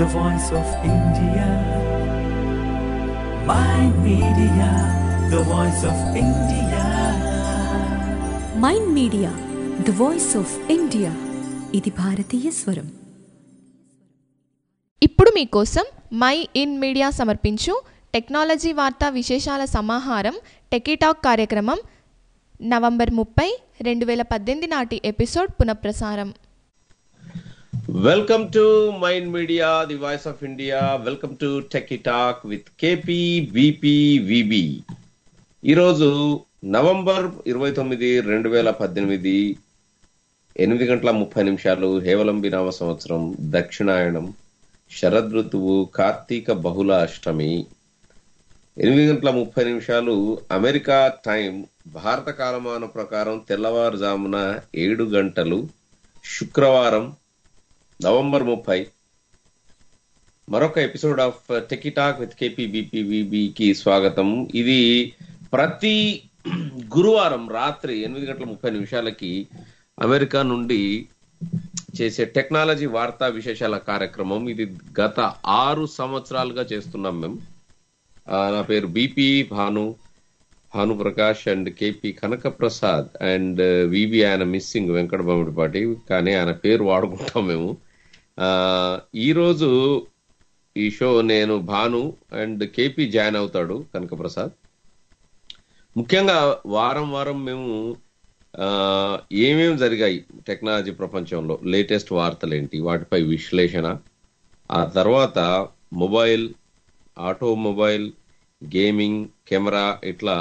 the voice of India. My media, the voice of India. Mind media the voice of India ఇది భారతీయ స్వరం ఇప్పుడు మీకోసం my in media సమర్పించు technology వార్తా విశేషాల సమాహారం టెకీటాక్ కార్యక్రమం నవంబర్ ముప్పై రెండు వేల పద్దెనిమిది నాటి ఎపిసోడ్ పునఃప్రసారం welcome to mind media the voice of India welcome to techie talk with KP VP VB ఈరోజు నవంబర్ ఇరవై తొమ్మిది రెండు వేల పద్దెనిమిది ఎనిమిది గంటల ముప్పై నిమిషాలు హేవలంబి నామ సంవత్సరం దక్షిణాయనం శరదృతువు కార్తీక బహుళ అష్టమి ఎనిమిది గంటల ముప్పై నిమిషాలు అమెరికా టైం భారత కాలమాన ప్రకారం తెల్లవారుజామున ఏడు గంటలు శుక్రవారం నవంబర్ ముప్పై మరొక ఎపిసోడ్ ఆఫ్ టెకిటాక్ విత్ కేపీబీపీవీబీకి స్వాగతం ఇది ప్రతి గురువారం రాత్రి ఎనిమిది గంటల ముప్పై నిమిషాలకి అమెరికా నుండి చేసే టెక్నాలజీ వార్తా విశేషాల కార్యక్రమం ఇది గత ఆరు సంవత్సరాలుగా చేస్తున్నాం మేము ఆ, నా పేరు BP Bhanu Bhanu Prakash and KP Kanaka Prasad and VV ఆయన మిస్సింగ్ వెంకట బొమ్మడిపాటి కానీ ఆయన పేరు వాడుకుంటాం మేము ఆ, ఈరోజు ఈ షో నేను భాను అండ్ కేపీ జాయిన్ అవుతాడు కనక ప్రసాద్ ముఖ్యంగా వారం వారం మేము ఆ, ఏమేమి జరిగాయి టెక్నాలజీ ప్రపంచంలో లేటెస్ట్ వార్తలేంటి వాటిపై విశ్లేషణ ఆ తర్వాత మొబైల్ ఆటోమొబైల్ గేమింగ్ కెమెరా ఇట్లా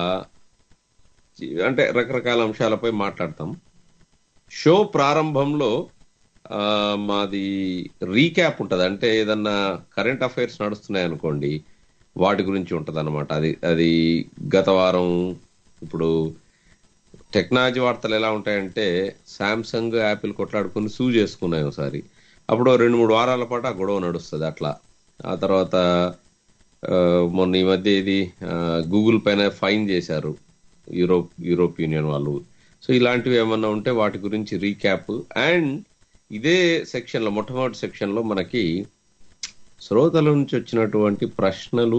అంటే రకరకాల అంశాలపై మాట్లాడతాం షో ప్రారంభంలో ఆ, మాది రీక్యాప్ ఉంటుంది అంటే ఏదన్నా కరెంట్ అఫైర్స్ నడుస్తున్నాయి అనుకోండి వాటి గురించి ఉంటుంది అనమాట అది అది గత వారం ఇప్పుడు టెక్నాలజీ వార్తలు ఎలా ఉంటాయంటే శాంసంగ్ యాపిల్ కొట్లాడుకుని సూ చేసుకున్నాయి ఒకసారి అప్పుడు ఓ రెండు మూడు వారాల పాటు ఆ గొడవ నడుస్తుంది అట్లా ఆ తర్వాత ఆ, మొన్న ఈ మధ్య ఇది ఆ, గూగుల్ పైన ఫైన్ చేశారు యూరోప్ యూరోప్ యూనియన్ వాళ్ళు సో ఇలాంటివి ఏమన్నా ఉంటే వాటి గురించి రీక్యాప్ అండ్ ఇదే సెక్షన్ లో మొట్టమొదటి సెక్షన్ లో మనకి శ్రోతల నుంచి వచ్చినటువంటి ప్రశ్నలు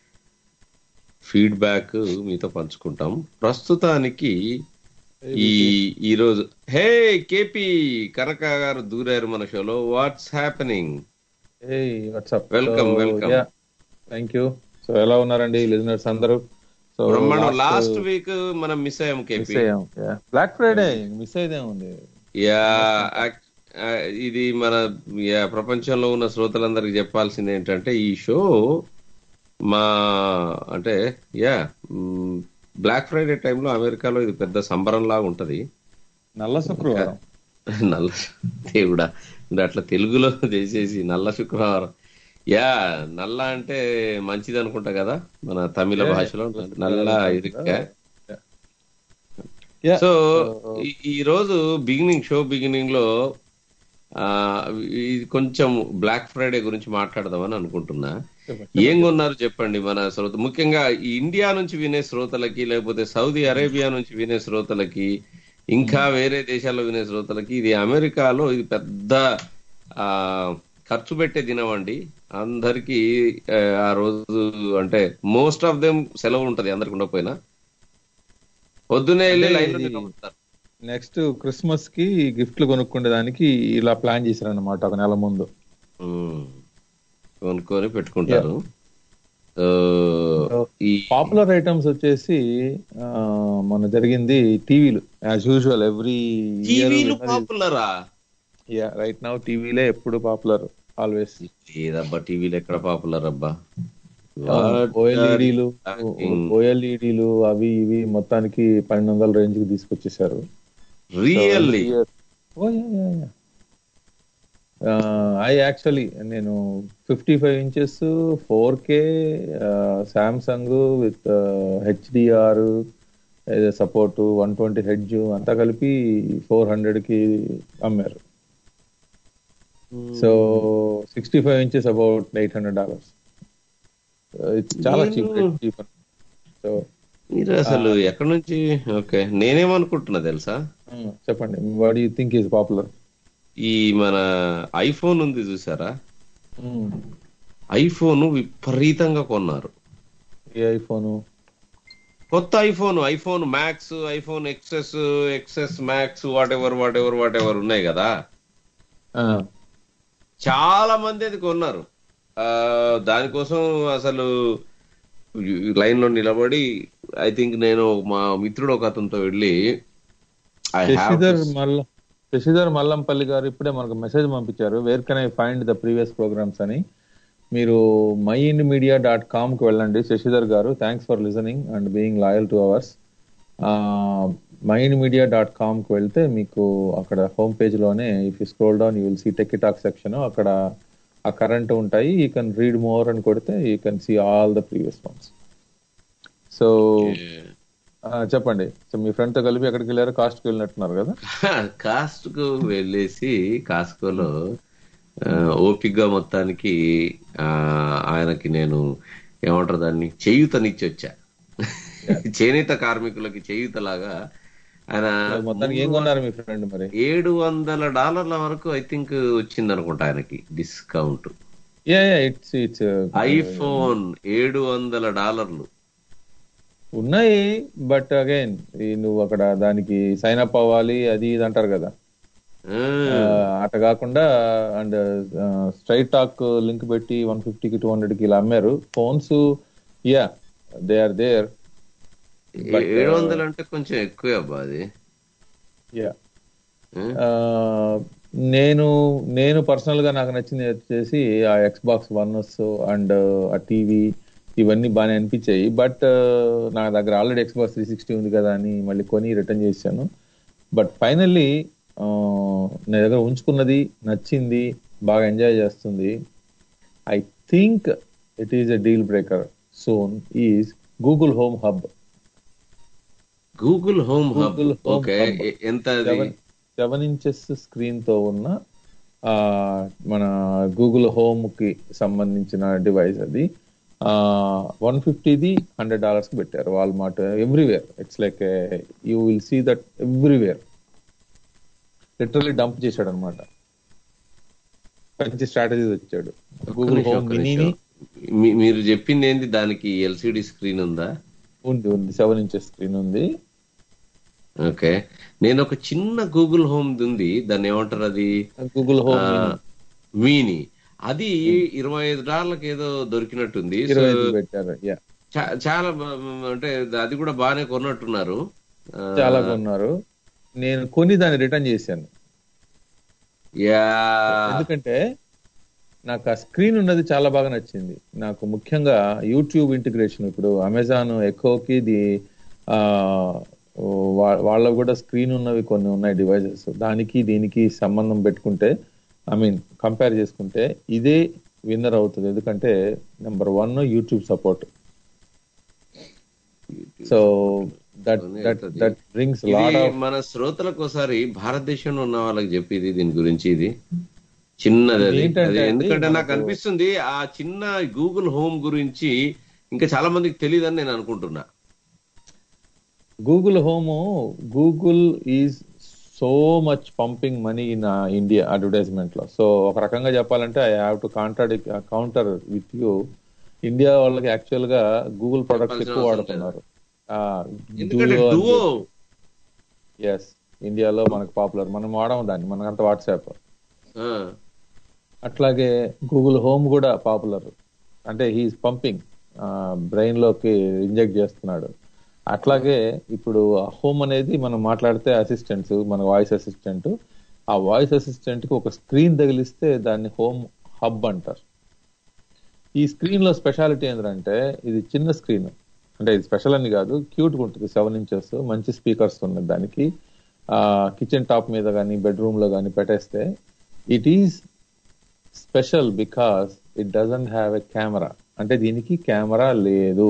ఫీడ్బ్యాక్ మీతో పంచుకుంటాం ప్రస్తుతానికి ఈ ఈ రోజు హే కేపీ కనక గారు దూరారు మన షోలో what's happening Hey, what's up? Welcome, So, welcome. Yeah, thank you. So ఎలా ఉన్నారండి లిజనర్స్ అందరూ సో బ్రహ్మాండం లాస్ట్ వీక్ మనం మిస్ అయ్యాం మిస్ కేపీ అయ్యాం బ్లాక్ ఫ్రైడే మిస్ అయ్యేదే ఉంది యా యాక్- ఆ, ఇది మన యా, ప్రపంచంలో ఉన్న శ్రోతలందరికి చెప్పాల్సింది ఏంటంటే ఈ షో మా అంటే యా బ్లాక్ ఫ్రైడే టైంలో అమెరికాలో ఇది పెద్ద సంబరం లాగా ఉంటది నల్ల శుక్రవారం నల్ల దేవుడా మీరు అట్లా తెలుగులో చేసేసి నల్ల శుక్రవారం యా నల్ల అంటే మంచిది అనుకుంటా కదా మన తమిళ Yeah. భాషలో నల్ల ఇరుక్క Yeah. సో So, ఈ- ఈ రోజు బిగినింగ్ షో బిగినింగ్ లో ఆ ఇది కొంచెం బ్లాక్ ఫ్రైడే గురించి మాట్లాడదామని అనుకుంటున్నా చెప్పండి. ఏం కొన్నారు చెప్పండి మన శ్రోత ముఖ్యంగా ఈ ఇండియా నుంచి వినే శ్రోతలకి లేకపోతే సౌదీ అరేబియా నుంచి వినే శ్రోతలకి ఇంకా వేరే దేశాల్లో వినే శ్రోతలకి ఇది అమెరికాలో ఇది పెద్ద ఆ ఖర్చు పెట్టే దినం అండి అందరికి ఆ రోజు అంటే మోస్ట్ ఆఫ్ దెమ్ సెలవు ఉంటది అందరికి ఉండకపోయినా పొద్దునే వెళ్ళి అంటే లైన్ లో ఇది- నిలబడతారు. నెక్స్ట్ క్రిస్మస్ కి గిఫ్ట్లు కొనుక్కునే దానికి ఇలా ప్లాన్ చేశారన్నమాట ఒక నెల ముందు ఉమ్. కొనుక్కొని పెట్టుకుంటారు సో, ఈ పాపులర్ ఐటమ్స్ వచ్చేసి ఆ, మొన్న జరిగింది టీవీలు యాజ్ యూజువల్ ఎవ్రీ టీవీలు పాపులరా రైట్ నౌ టీవీలే ఎప్పుడు పాపులర్ ఆల్వేస్ లేదబ్బా టీవీలు ఎక్కడ పాపులర్ అబ్బా What ఓఎల్ఈడీలు are you talking? ఓఎల్ఈడీలు అవి ఇవి మొత్తానికి పన్నెండు వందల రేంజ్ కి తీసుకొచ్చేసారు రియల్లీ ఐ యాక్చువల్లీ నేను fifty five inches four K Samsung with HDR support one twenty hertz అంతా కలిపి ఫోర్ హండ్రెడ్ కి అమ్మారు so sixty five inches about eight hundred dollars చాలా చీప్ నేను- చీప్ సో మీరు అసలు ఎక్కడి నుంచి ఓకే నేనేమనుకుంటున్నా తెలుసా చెప్పండి what you think is popular ఈ మన ఐఫోన్ ఉంది చూసారా ఉమ్. ఐఫోన్ విపరీతంగా కొన్నారు ఏ ఐఫోను కొత్త iPhone iPhone max iPhone excess excess max whatever whatever whatever ఉన్నాయి కదా ఆ, చాలా మంది అది కొన్నారు ఆ, దానికోసం అసలు లైన్ లో నిలబడి ఐ థింక్ నేను మా మిత్రుడు ఒక అతనితో వెళ్ళి I have శశిధర్ this- మల్ల శశిధర్ మల్లంపల్లి గారు ఇప్పుడే మనకు మెసేజ్ పంపించారు where can I find the previous programs అని మీరు my ind media dot com కి వెళ్ళండి శశిధర్ గారు thanks for listening and being loyal to ours my ind media dot com కి వెళ్తే మీకు అక్కడ హోమ్ పేజ్ లోనే if you scroll down you will see tech talk section అక్కడ ఆ కరెంట్ ఉంటాయి యూ కెన్ రీడ్ మోర్ అని కొడితే you can see all the previous ones so చెప్పండి సో మీ ఫ్రెండ్ తో కలిపి ఎక్కడికి వెళ్ళారు కాస్ట్ కి వెళ్ళినట్టున్నారు కదా కాస్ట్ కు వెళ్ళేసి కాస్కోలో ఓపిక్ గా మొత్తానికి ఆ, ఆయనకి నేను ఏమంటారు దాన్ని చేయూతనిచ్చి వచ్చా చేనేత కార్మికులకి చేయూతలాగా ఆయన మొత్తానికి ఏం కొన్నారు మీ ఫ్రెండ్ మరి ఏడు వందల డాలర్ల వరకు ఐ థింక్ వచ్చింది అనుకుంటా ఆయనకి discount yeah yeah it's it's iPhone ఏడు వందల డాలర్లు ఉన్నాయి బట్ అగైన్ నువ్వు అక్కడ దానికి సైన్ అప్ అవ్వాలి అది ఇది అంటారు కదా ఆ, ఆ, అట కాకుండా అండ్ స్ట్రైట్ టాక్ లింక్ పెట్టి వన్ ఫిఫ్టీకి టూ హండ్రెడ్ కి ఇలా అమ్మారు phones yeah they are there ఏడు వందలు అంటే కొంచెం ఎక్కువే అబ్బా అది యా ఆ? నేను నేను పర్సనల్ గా నాకు నచ్చింది వచ్చేసి ఆ ఎక్స్ బాక్స్ వన్స్ అండ్ ఆ టీవీ ఇవన్నీ బాగానే అనిపించాయి బట్ నా దగ్గర already X box three sixty ఉంది కదా అని మళ్ళీ కొని రిటర్న్ చేశాను బట్ ఫైనల్లీ నా దగ్గర ఉంచుకున్నది నచ్చింది బాగా ఎంజాయ్ చేస్తుంది I think it is a deal breaker soon is Google home hub Google home hub Google Home okay Hub. ఎ- ఎంత అది సెవెన్ సెవెన్ ఇంచెస్ స్క్రీన్ తో ఉన్న ఆ మన గూగుల్ హోమ్ కి సంబంధించిన డివైస్ అది వన్ ఫిఫ్టీది హండ్రెడ్ డాలర్స్ కి పెట్టారు Walmart everywhere it's like you will see that everywhere literally dump చేశాడు అనమాట మంచి స్ట్రాటజీస్ వచ్చాడు ఒక్క గూగుల్ నిమిషం, హోమ్ ఒక్క మినీని నిమిషం. మీ- మీరు చెప్పింది ఏంది దానికి ఎల్సిడి స్క్రీన్ ఉందా ఉంది ఉంది సెవెన్ ఇంచెస్ స్క్రీన్ ఉంది ఓకే నేను ఒక చిన్న గూగుల్ హోమ్ ఉంది దాన్ని ఏమంటారు అది గూగుల్ హోమ్ మీని అది ఇరవై ఐదు డాలర్లకు ఏదో దొరికినట్టుంది సో ఇరవై ఐదు పెట్టారు యా చా- చాలా బా- అంటే అది కూడా బాగానే కొన్నట్టున్నారు ఆ, చాలా కొన్నారు నేను కొని దాన్ని రిటర్న్ చేశాను యా ఎందుకంటే నాకు ఆ స్క్రీన్ ఉన్నది చాలా బాగా నచ్చింది నాకు ముఖ్యంగా యూట్యూబ్ ఇంటిగ్రేషన్ ఇప్పుడు అమెజాన్ ఎకోకి ది ఆ, వా- వాళ్ళ కూడా స్క్రీన్ ఉన్నవి కొన్ని ఉన్నాయి డివైజెస్ దానికి దీనికి సంబంధం పెట్టుకుంటే ఐ మీన్ కంపేర్ చేసుకుంటే ఇదే విన్నర్ అవుతుంది ఎందుకంటే number one YouTube support so that that that brings lot ఇది ఆఫ్ మన శ్రోతలకు ఒకసారి భారతదేశంలో ఉన్న వాళ్ళకి చెప్పి ఇది దీని గురించి ఇది చిన్నది అది ఏంటంటే అది అండి, ఎందుకంటే నాకు మనకు- అనిపిస్తుంది ఆ చిన్న గూగుల్ హోమ్ గురించి ఇంకా చాలా మందికి తెలియదని నేను అనుకుంటున్నా Google home Google is so much pumping money in India advertisement లో సో ఒక రకంగా చెప్పాలంటే ఐ హావ్ టు కాంట్రాడి కౌంటర్ విత్ యూ ఇండియా వాళ్ళకి యాక్చువల్ గా గూగుల్ ప్రొడక్ట్స్ చెప్పాల్సిన ఎక్కువ అవసరం వాడుతున్నారు ఎందుకంటే డువో ఎస్ ఇండియాలో మనకు పాపులర్ మనం వాడము దాన్ని మనకంత వాట్సాప్ అట్లాగే గూగుల్ హోమ్ కూడా పాపులర్ అంటే హీఈస్ పంపింగ్ బ్రెయిన్ లోకి ఇంజెక్ట్ చేస్తున్నాడు అట్లాగే ఇప్పుడు హోమ్ అనేది మనం మాట్లాడితే అసిస్టెంట్స్ మన వాయిస్ అసిస్టెంట్ ఆ వాయిస్ అసిస్టెంట్ కి ఒక స్క్రీన్ తగిలిస్తే దాన్ని హోమ్ హబ్ అంటారు ఈ స్క్రీన్ లో స్పెషాలిటీ ఏంటంటే ఇది చిన్న స్క్రీన్ అంటే ఇది స్పెషల్ అని కాదు క్యూట్ గా ఉంటుంది సెవెన్ ఇంచెస్ మంచి స్పీకర్స్ ఉన్నాయి దానికి ఆ కిచెన్ టాప్ మీద కానీ బెడ్రూమ్ లో కానీ పెట్టేస్తే it is special because it doesn't have a camera అంటే దీనికి కెమెరా లేదు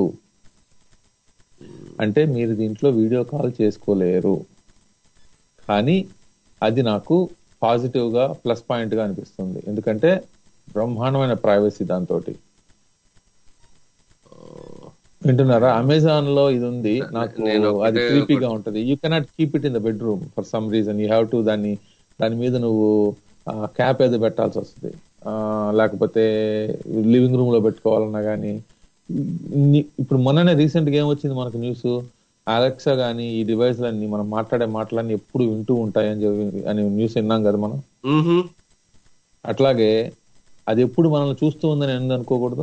అంటే మీరు దీంట్లో వీడియో కాల్ చేసుకోలేరు కానీ అది నాకు పాజిటివ్ గా ప్లస్ పాయింట్ గా అనిపిస్తుంది ఎందుకంటే బ్రహ్మాండమైన ప్రైవసీ దాంతో వింటున్నారా అమెజాన్ లో ఇది ఉంది నాకు నేను అది ఒకటే క్రీపీగా ఒకటి- ఉంటది you cannot keep it in the bedroom for some reason you have to దాన్ని దాని మీద నువ్వు క్యాప్ ఏదో పెట్టాల్సి వస్తుంది ఆ, లేకపోతే లివింగ్ రూమ్ లో పెట్టుకోవాలన్నా కానీ ఇప్పుడు మొన్ననే రీసెంట్ గా ఏమొచ్చింది మనకు న్యూస్ అలెక్సా కానీ ఈ డివైస్ లన్నీ మనం మాట్లాడే మాటలన్నీ ఎప్పుడు వింటూ ఉంటాయని చెప్పి అని న్యూస్ విన్నాం కదా మనం మ్మ్హ. అట్లాగే అది ఎప్పుడు మనల్ని చూస్తూ ఉందని ఎందుకు అనుకోకూడదు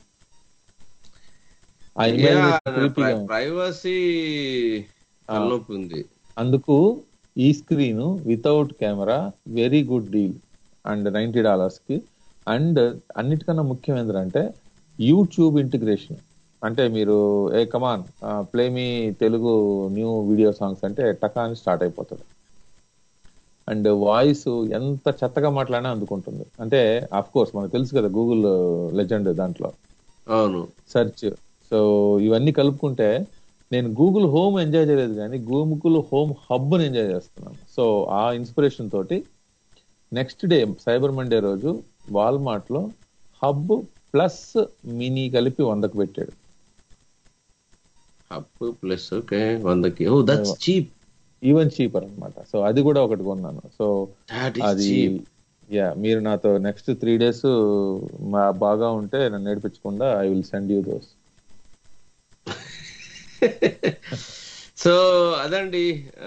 ఆ ఇమేజ్ creepy-గా ఉంది. ప్రైవసీ తలనొప్పి ఉంది అందుకు ఈ screen without camera very good deal and ninety dollars కి అండ్ అన్నిటికన్నా ముఖ్యం ఏంటంటే యూట్యూబ్ ఇంటిగ్రేషన్ అంటే మీరు ఏ come on play me Telugu new video songs అంటే టకా అని స్టార్ట్ అయిపోతుంది అండ్ వాయిస్ ఎంత చెత్తగా మాట్లాడినా అందుకుంటుంది అంటే అఫ్ కోర్స్ మనకు తెలుసు కదా గూగుల్ లెజెండ్ దాంట్లో అవును సెర్చ్ సో ఇవన్నీ కలుపుకుంటే నేను గూగుల్ హోమ్ ఎంజాయ్ చేయలేదు కానీ గూగుల్ హోమ్ హబ్ ఎంజాయ్ చేస్తున్నాను సో ఆ ఇన్స్పిరేషన్ తోటి నెక్స్ట్ డే సైబర్ మండే రోజు వాల్మార్ట్ లో హబ్ ప్లస్ మినీ కలిపి వందకు పెట్టాడు అప్ ప్లస్ ఓకే వందకి oh that's cheap even cheaper అన్నమాట సో అది కూడా ఒకటి కొన్నాను సో దాట్ అది ఇస్ చీప్ యా మీరు నాతో నెక్స్ట్ త్రీ డేస్ బాగా ఉంటే నన్ను నేర్పించకుండా I will send you those so అదండి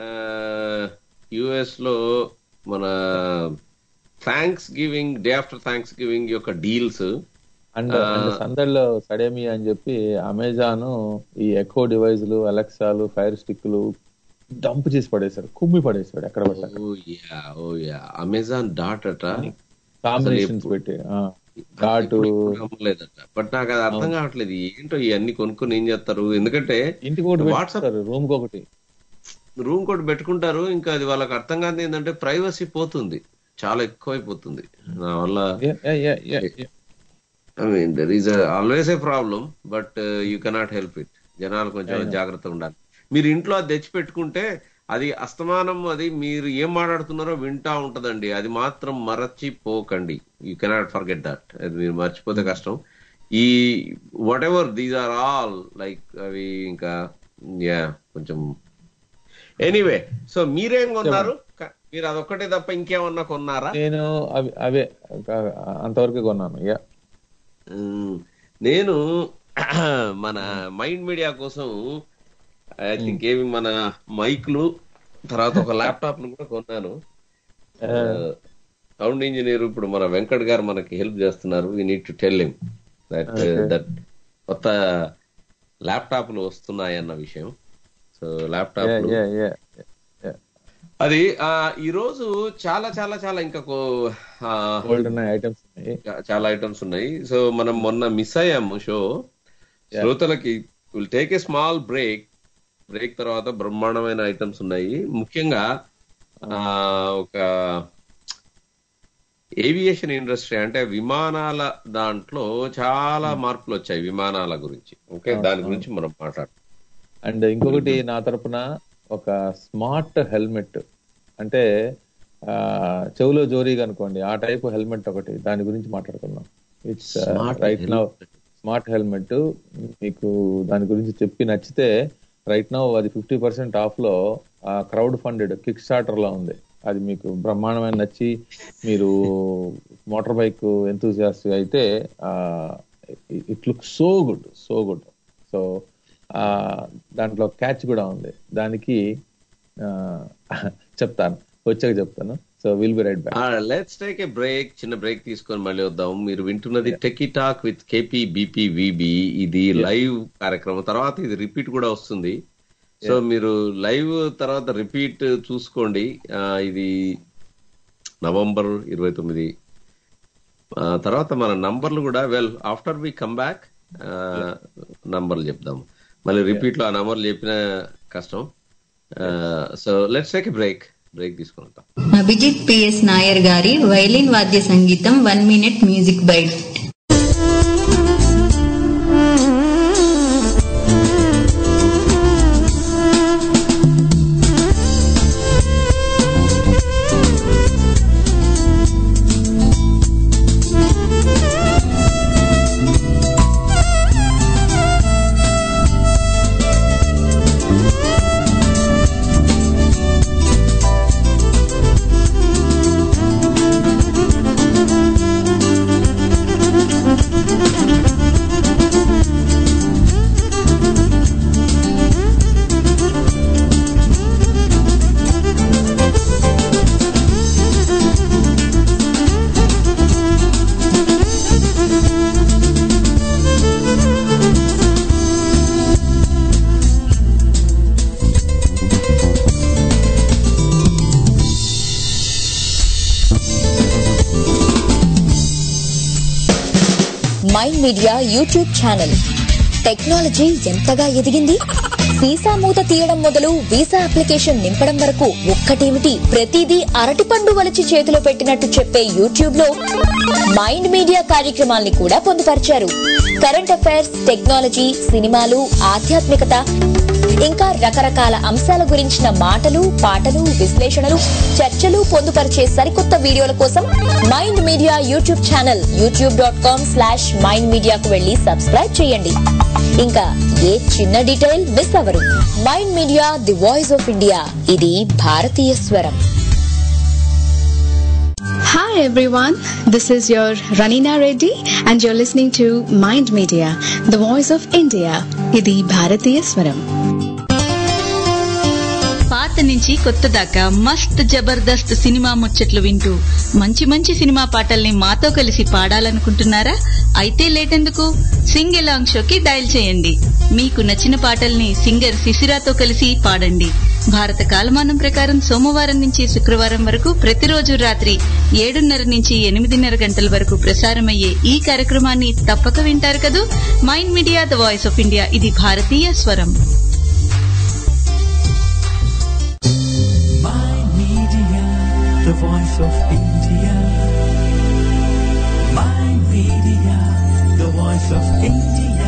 యుఎస్ లో మన thanksgiving day after thanks thanksgiving యొక్క డీల్స్ అండ్ అండ్ సందడిలో సడేమి అని చెప్పి అమెజాన్ ఈ ఎకో డివైజ్లు అలెక్సాలు ఫైర్ స్టిక్లు డంప్ చేసి పడేశారు కుమ్మి పడేశాడు ఎక్కడ పడ్డా oh yeah oh yeah Amazon dot అట కాంబినేషన్స్ పెట్టి ఆ, ఘాటు అమ్మలేదట బట్ నాకు అది అర్థం కావట్లేదు ఏంటో ఇవన్నీ కొనుక్కొని ఏం చేస్తారు ఎందుకంటే ఇంటికి ఒకటి వాట్సాప్ పెట్టుకుంటారు రూమ్ కి ఒకటి రూమ్ కోడ్ పెట్టుకుంటారు ఇంకా అది వాళ్ళకి అర్థం కాదు ఏంటంటే ప్రైవసీ పోతుంది చాలా ఎక్కువైపోతుంది నా వల్ల Yeah, yeah, yeah, yeah, yeah. I mean there is always a problem but you cannot help it జనాలు కొంచెం జాగ్రత్తగా ఉండాలి మీరు ఇంట్లో అది తెచ్చి పెట్టుకుంటే అది అస్తమానం అది మీరు ఏం మాట్లాడుతున్నారో వింటా ఉంటదండి అది మాత్రం మరచిపోకండి యూ కెనాట్ ఫర్గెట్ దట్ అది మీరు మర్చిపోతే కష్టం ఈ whatever these are all like అవి ఇంకా యా కొంచెం ఎనీవే సో మీరేం కొన్నారు క- మీరు అదొక్కటే తప్ప ఇంకేమన్నా కొన్నారా నేను అవి అవే కా- అంతవరకు కొన్నాను యా ఉమ్, నేను మన మైండ్ మీడియా కోసం ఐ థింక్ ఏమి మన మైక్లు తర్వాత ఒక ల్యాప్టాప్ ను కూడా కొన్నాను సౌండ్ ఇంజనీర్ ఇప్పుడు మన వెంకట్ గారు మనకి హెల్ప్ చేస్తున్నారు we need to tell him that that కొత్త ల్యాప్టాప్లు వస్తున్నాయి అన్న విషయం సో ల్యాప్టాప్ యా యా అది ఆ ఈ రోజు చాలా చాలా చాలా ఇంకా కో- ఆ, గోల్డ్ ఉన్నాయి ఐటమ్స్ ఉన్నాయి చా- చాలా ఐటమ్స్ ఉన్నాయి సో మనం మొన్న మిస్ అయ్యాము షో శ్రోతలకి will take a small break break తర్వాత బ్రహ్మాండమైన ఐటమ్స్ ఉన్నాయి ముఖ్యంగా ఆ, ఒక ఏవియేషన్ ఇండస్ట్రీ అంటే విమానాల దాంట్లో చాలా మార్పులు వచ్చాయి విమానాల గురించి ఓకే దాని గురించి మనం మాట్లాడుతాం అండ్ ఇంకొకటి నా తరపున ఒక స్మార్ట్ హెల్మెట్ అంటే ఆ, చెవులో జోరీగా అనుకోండి ఆ టైప్ హెల్మెట్ ఒకటి దాని గురించి మాట్లాడుకుందాం it's Smart right now smart helmet మీకు దాని గురించి చెప్పి నచ్చితే రైట్ నౌ అది ఫిఫ్టీ పర్సెంట్ ఆఫ్ లో క్రౌడ్ ఫండెడ్ కిక్ స్టార్టర్ లో ఉంది అది మీకు బ్రహ్మాండమైన నచ్చి మీరు మోటార్ బైక్ ఎంతూజియాస్ట్ అయితే it look so good so good so దాంట్లో క్యాచ్ కూడా ఉంది దానికి ఆ, చెప్తాను వచ్చాక చెప్తాను so will be right back let's take a break చిన్న బ్రేక్ తీసుకొని మళ్ళీ వద్దాం మీరు వింటున్నది techie talk with KP BP VB ఇది లైవ్ కార్యక్రమం తర్వాత ఇది రిపీట్ కూడా వస్తుంది సో మీరు లైవ్ తర్వాత రిపీట్ చూసుకోండి ఆ, ఇది నవంబర్ ఇరవై తొమ్మిది ఆ, తర్వాత మన నంబర్లు కూడా well after we come back నంబర్లు చెప్దాం మళ్ళీ రిపీట్ లో ఆ నంబర్లు చెప్పిన కష్టం so let's take a break break తీసుకుంటాం అభిజిత్ పిఎస్ నాయర్ గారి వైలిన్ వాద్య సంగీతం one minute music bite Thank Mind Media YouTube channel technology ఎంతగా ఎదిగింది వీసా మూత తీయడం మొదలు వీసా అప్లికేషన్ నింపడం వరకు ఒక్కటేమిటి ప్రతిదీ అరటిపండు వలచి చేతిలో పెట్టినట్టు చెప్పే యూట్యూబ్ లో మైండ్ మీడియా కార్యక్రమాల్ని కూడా పొందుపరిచారు కరెంట్ అఫైర్స్ టెక్నాలజీ సినిమాలు ఆధ్యాత్మికత ఇంకా రకరకాల అంశాల గురించిన మాటలు పాటలు విశ్లేషణలు చర్చలు పొందుపరిచే సరికొత్త వీడియోల కోసం Mind Media YouTube channel YouTube dot com slash mind మీడియాకు వెళ్లి సబ్స్క్రైబ్ చేయండి ఇంకా ఏ చిన్న డీటెయిల్ మిస్ అవరు Mind media the voice of India ఇది భారతీయ స్వరం Hi everyone, this is your Ranina Reddy and you're listening to Mind Media, the voice of India. ఇది భారతీయ స్వరం పాత నుంచి కొత్త దాకా మస్త్ జబర్దస్త్ సినిమా ముచ్చట్లు వింటూ మంచి మంచి సినిమా పాటల్ని మాతో కలిసి పాడాలనుకుంటున్నారా అయితే లేటెందుకు సింగ్ ఎలాంగ్ షోకి డయల్ చేయండి మీకు నచ్చిన పాటల్ని సింగర్ శిశిరాతో కలిసి పాడండి భారత కాలమానం ప్రకారం సోమవారం నుంచి శుక్రవారం వరకు ప్రతిరోజు రాత్రి ఏడున్నర నుంచి ఎనిమిదిన్నర గంటల వరకు ప్రసారమయ్యే ఈ కార్యక్రమాన్ని తప్పక వింటారు కదూ Mind media the voice of India ఇది భారతీయ స్వరం Mind Media, the voice of India. Mind Media, the voice of India.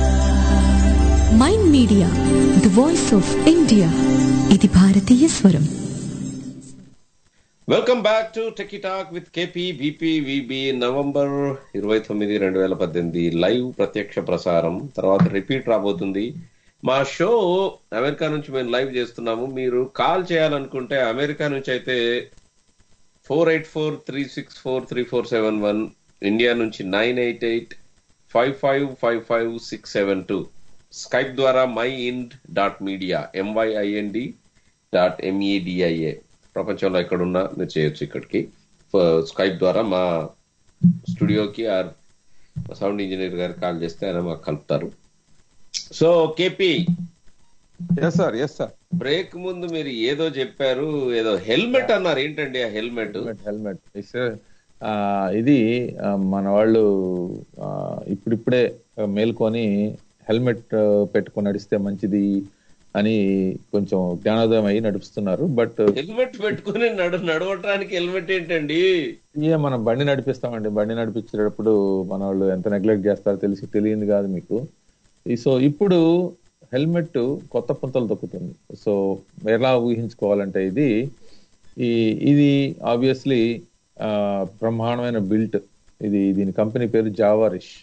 Mind media the voice of India ఇది భారతీయ స్వరం welcome back to techie talk with KP BP VB November ఇరవై తొమ్మిది రెండు వేల పద్దెనిమిది లైవ్ ప్రత్యక్ష ప్రసారం తర్వాత రిపీట్ రాబోతుంది మా షో అమెరికా నుంచి మేము లైవ్ చేస్తున్నాము మీరు కాల్ చేయాలనుకుంటే అమెరికా నుంచి అయితే four eight four three six four three four seven one India నుంచి nine eight eight five five five five six seven two Skype ద్వారా my ind dot media M Y I N D dot M E D I A ప్రపంచంలో ఎక్కడున్నా మీరు చేయొచ్చు ఇక్కడికి స్కైప్ ద్వారా మా స్టూడియోకి ఆర్ సౌండ్ ఇంజనీర్ గారికి కాల్ చేస్తే ఆయన మాకు కలుపుతారు so KP yes sir yes sir break ముందు మీరు ఏదో చెప్పారు ఏదో హెల్మెట్ అన్నారు ఏంటండి ఆ హెల్మెట్ హెల్మెట్ హెల్మెట్ ఇది ఆ, మన వాళ్ళు ఆ, ఇప్పుడిప్పుడే మేల్కొని హెల్మెట్ పెట్టుకొని నడిస్తే మంచిది అని కొంచెం జ్ఞానోదయం అయ్యి నడుపుతున్నారు బట్ హెల్మెట్ పెట్టుకుని నడు నడవటానికి హెల్మెట్ ఏంటండి ఇక మనం బండి నడిపిస్తామండి బండి నడిపించేటప్పుడు మన వాళ్ళు ఎంత నెగ్లెక్ట్ చేస్తారో తెలిసి తెలియదు కాదు మీకు ఈ- సో ఇప్పుడు హెల్మెట్ కొత్త పుంతలు తొక్కుతుంది సో ఎలా ఊహించుకోవాలంటే ఇది ఈ ఇది ఆబ్వియస్లీ బ్రహ్మాండమైన బిల్ట్ ఇది దీని కంపెనీ పేరు జావారిష్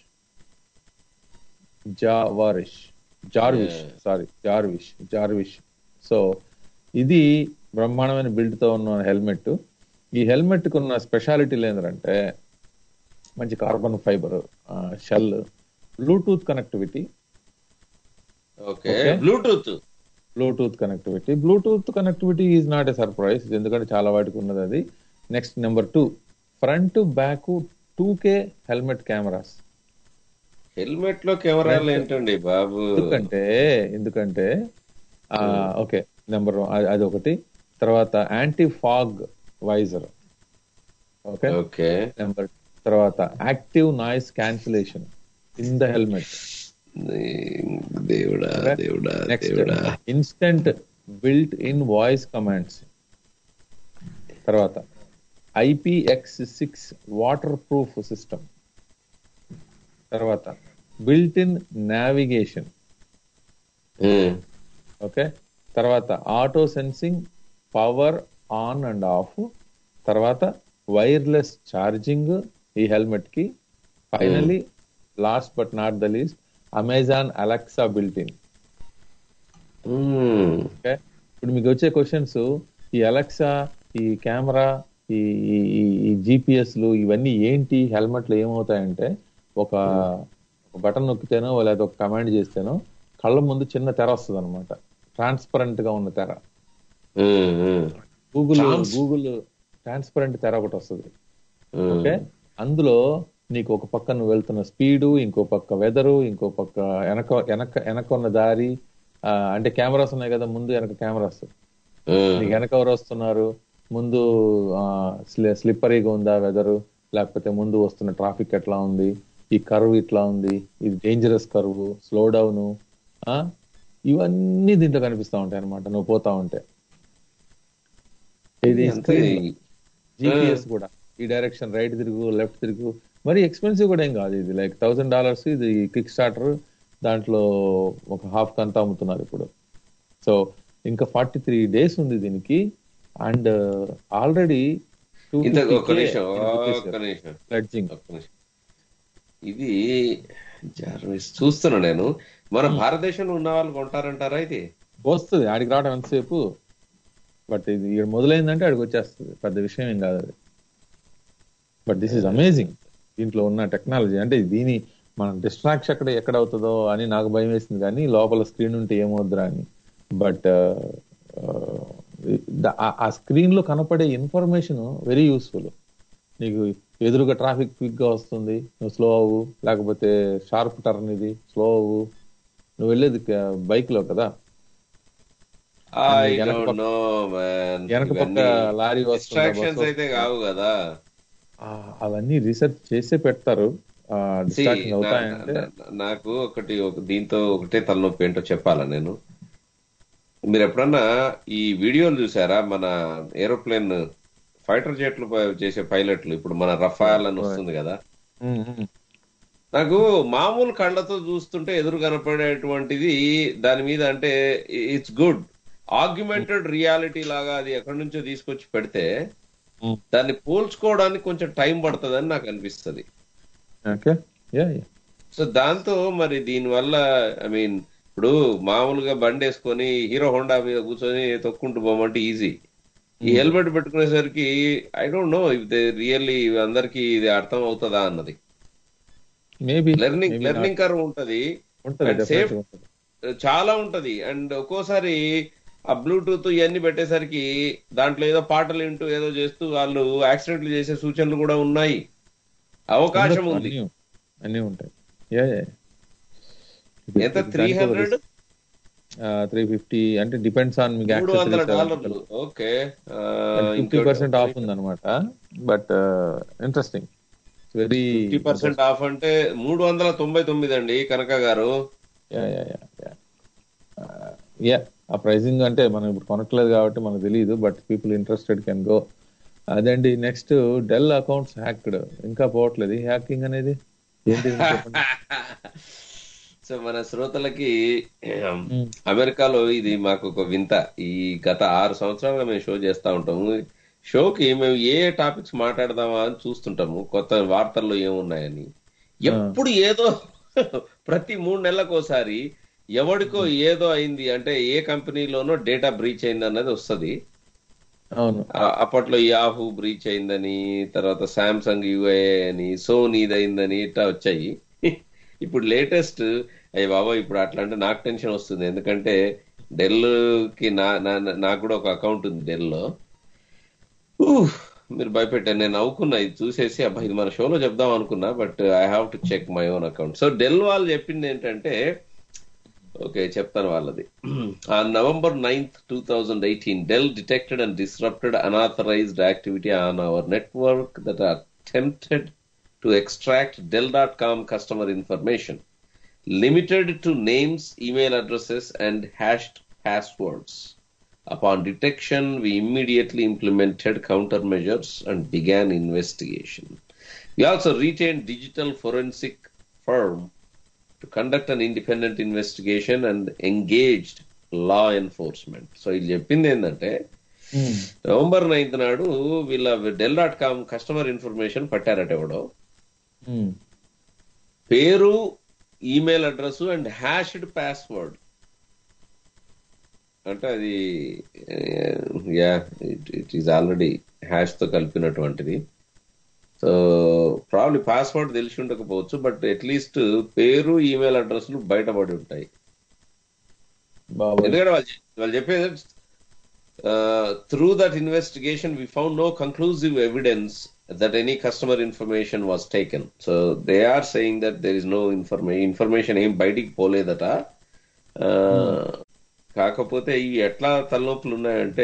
జావారిష్ జార్విష్ సారీ జార్విష్ జార్విష్ సో ఇది బ్రహ్మాండమైన బిల్డ్ తో ఉన్న హెల్మెట్ ఈ హెల్మెట్ కు ఉన్న స్పెషాలిటీలు ఏంటంటే మంచి carbon fibre shell Bluetooth connectivity okay Okay. Bluetooth Bluetooth connectivity Bluetooth connectivity is not a surprise ఎందుకంటే చాలా వాటికి ఉన్నది అది next number two front back two K helmet cameras helmet లో కెమెరాలు ఏంటండి బాబు ఎందుకంటే ఎందుకంటే ఓకే నెంబర్ అది ఒకటి తర్వాత anti fog visor okay okay number తర్వాత active noise cancellation in the helmet దేవుడా దేవుడా నెక్స్ట్ దేవుడా instant built in voice commands తర్వాత IPX six waterproof system తర్వాత built in navigation um. Okay తర్వాత auto sensing power on and off తర్వాత wireless charging ఈ helmet కి finally last but not the least Amazon Alexa built in um. Okay ఇప్పుడు మీకు వచ్చే questions ఈ Alexa ఈ కెమెరా ఈ ఈ- ఈ- ఈ జిపిఎస్లు ఇవన్నీ ఏంటి హెల్మెట్ లో ఏమవుతాయంటే ఒక బటన్ నొక్కితేనో లేదా ఒక కమాండ్ చేస్తేనో కళ్ళ ముందు చిన్న తెర వస్తుంది అనమాట ట్రాన్స్పరెంట్ గా ఉన్న తెర um, um. Google Trans- Google transparent తెర ఒకటి వస్తుంది ఉమ్. ఓకే అందులో నీకు ఒక పక్క నువ్వు వెళ్తున్న స్పీడు ఇంకో పక్క వెదరు ఇంకో పక్క వెనక వెనక వెనక ఉన్న దారి ఆ, అంటే కెమెరాస్ ఉన్నాయి కదా ముందు వెనక కెమెరాస్ ఉమ్. నీకు వెనక ఎవరు వస్తున్నారు ముందు స్లిప్పరీగా ఉందా వెదరు లేకపోతే ముందు వస్తున్న ట్రాఫిక్ ఎట్లా ఉంది ఈ కర్వ్ ఇట్లా ఉంది ఇది డేంజరస్ కర్వ్ స్లో డౌన్ ఇవన్నీ దీంట్లో కనిపిస్తా ఉంటాయి అనమాట నువ్వు పోతా ఉంటే ఇది అంతే జిపిఎస్ కూడా ఈ డైరెక్షన్ రైట్ తిరుగు లెఫ్ట్ తిరుగు మరి ఎక్స్పెన్సివ్ కూడా ఏం కాదు ఇది లైక్ థౌసండ్ డాలర్స్ ఇది కిక్ స్టార్టర్ దాంట్లో ఒక హాఫ్ కంత అమ్ముతున్నారు ఇప్పుడు సో ఇంకా ఫార్టీ త్రీ డేస్ ఉంది దీనికి అండ్ ఆల్రెడీ ఇంత ఒక్క నిమిషం ఒక్క నిమిషం ఫ్లడ్జింగ్ ఒక్క నిమిషం ఇది జార్విస్ చూస్తున్నా నేను మన భారతదేశంలో ఉన్న వాళ్ళు కొంటారంటారా ఇది వస్తుంది ఆడికి రావడం ఎంతసేపు బట్ ఇది ఇక్కడ మొదలైందంటే ఆడికి వచ్చేస్తుంది పెద్ద విషయం ఏం కాదు అది బట్ దిస్ ఇస్ అమేజింగ్ దీంట్లో ఉన్న టెక్నాలజీ అంటే దీని మన డిస్ట్రాక్షన్ ఎక్కడ ఎక్కడ అవుతుందో అని నాకు భయం వేసింది కానీ లోపల స్క్రీన్ ఉంటే ఏమవుద్దురా అని బట్ ఆ స్క్రీన్ లో కనపడే ఇన్ఫర్మేషన్ వెరీ యూస్ఫుల్ నీకు ఎదురుగా ట్రాఫిక్ క్విక్ గా వస్తుంది నువ్వు స్లో అవ్వు లేకపోతే షార్ప్ టర్న్ ఇది స్లో అవ్వు నువ్వు వెళ్ళేది బైక్ లో కదా ఐ వెనక డోంట్ పక్క- నో మ్యాన్ వెనక పక్క లారీ వస్తుందా, డిస్ట్రాక్షన్స్ బస్సు అయితే కావు కదా ఆ, అవన్నీ రీసెర్చ్ చేసే పెడతారు See, డిస్ట్రాక్షన్ నా- అవుతాయంటే నా- నాకు ఒకటి ఒక దీంతో ఒకటే తలనొప్పి ఏంటో చెప్పాలా నేను మీరు ఎప్పుడన్నా ఈ వీడియోలు చూసారా మన ఏరోప్లేన్ ఫైటర్ జెట్లు ప- చేసే పైలట్లు ఇప్పుడు మన రఫాల్ అని వస్తుంది కదా ఉమ్, ఉమ్. నాకు మామూలు కళ్ళతో చూస్తుంటే ఎదురు కనపడేటువంటిది దాని మీద అంటే ఇట్స్ గుడ్ ఆర్గ్యుమెంటెడ్ రియాలిటీ లాగా అది ఎక్కడి నుంచో తీసుకొచ్చి పెడితే Hmm. దాన్ని పోల్చుకోవడానికి కొంచెం టైం పడుతుందని నాకు అనిపిస్తుంది ఓకే యా యా సో దాంతో మరి దీనివల్ల ఐ మీన్ ఇప్పుడు మామూలుగా బండి వేసుకొని హీరో హోండా మీద కూర్చొని తొక్కుంటూ పోమంటే ఈజీ ఈ హెల్మెట్ పెట్టుకునేసరికి I don't know if they really అందరికి ఇది అర్థం అవుతుందా అన్నది మేబీ లెర్నింగ్ లెర్నింగ్ కర్వ్ ఉంటది ఉంటుంది and definitely safe- ఉంటుంది చాలా ఉంటది అండ్ ఒక్కోసారి ఆ బ్లూటూత్ ఇవన్నీ పెట్టేసరికి దాంట్లో ఏదో పాటలు వింటూ ఏదో చేస్తూ వాళ్ళు యాక్సిడెంట్లు చేసే సూచనలు కూడా ఉన్నాయి అవకాశం ఉండొచ్చు, ఉంది అన్నీ అన్నీ ఉంటాయి యా యా ఎంత త్రీ హండ్రెడ్ త్రీ ఫిఫ్టీ అంటే డిపెండ్స్ ఆన్ మీకు మూడు వందల డాలర్లు ఓకే ఫిఫ్టీ పర్సెంట్ ఆఫ్ ఉందన్నమాట but interesting very fifty percent off అంటే మూడు వందల తొంభై తొమ్మిది అండి కనక గారు yeah yeah yeah yeah yeah ఆ ప్రైసింగ్ అంటే మనం ఇప్పుడు కొనట్లేదు కాబట్టి మనకు తెలియదు but people interested can go అదండి నెక్స్ట్ డెల్ అకౌంట్స్ హ్యాక్డ్ ఇంకా పోవట్లేదు హ్యాకింగ్ అనేది ఏంటి చెప్పండి సో మన శ్రోతలకి అమెరికాలో ఇది మాకు ఒక వింత ఈ గత ఆరు సంవత్సరాలుగా మేము షో చేస్తా ఉంటాము షోకి మేము ఏ టాపిక్స్ మాట్లాడదామా అని చూస్తుంటాము కొత్త వార్తల్లో ఏమున్నాయని ఎప్పుడు ఏదో ప్రతి మూడు నెలలకు ఒకసారి ఎవడికో ఏదో అయింది అంటే ఏ కంపెనీలోనో డేటా బ్రీచ్ అయింది అన్నది వస్తుంది అవును ఆ- అప్పట్లో యాహూ బ్రీచ్ అయిందని తర్వాత సామ్సంగ్ యుఐ అని సోనీది అయిందని ఇట్లా వచ్చాయి ఇప్పుడు లేటెస్ట్ అయ్యి బాబా ఇప్పుడు అట్లా అంటే నాకు టెన్షన్ వస్తుంది ఎందుకంటే డెల్ కి నా నా- నాకు కూడా ఒక అకౌంట్ ఉంది డెల్ లో ఊహ్, మీరు భయపెట్టారు నేను నవ్వుకున్నా ఇది చూసేసి అబ్బా ఇది మన షోలో చెప్దాం అనుకున్నా but I have to check my own account so Dell వాళ్ళు చెప్పింది ఏంటంటే ఓకే చెప్తాను వాళ్ళది on November ninth two thousand eighteen Dell detected and disrupted unauthorised activity on our network that attempted to extract Dell dot com customer information limited to names email addresses and hashed passwords. Upon detection, we immediately implemented countermeasures and began investigation. We also retained digital forensic firm to conduct an independent investigation and engaged law enforcement. So ఇది చెప్పింది ఏంటంటే November ninth నాడు వీళ్ళ Dell dot com customer information పట్టారట ఎవడో పేరు email address and hashed password అంటే అది yeah it is already hash తో కలిపినటువంటిది సో ప్రాబ్లీ పాస్వర్డ్ తెలిసి ఉండకపోవచ్చు బట్ అట్లీస్ట్ పేరు ఈమెయిల్ అడ్రస్లు బయటపడి ఉంటాయి ఎందుకంటే వాళ్ళు వాళ్ళు చెప్పేది through that investigation we found no conclusive evidence that any customer information was taken so they are saying that there is no information information ఏం బయటికి పోలేదట కాకపోతే ఈ ఎట్లా తలనొప్పులు ఉన్నాయంటే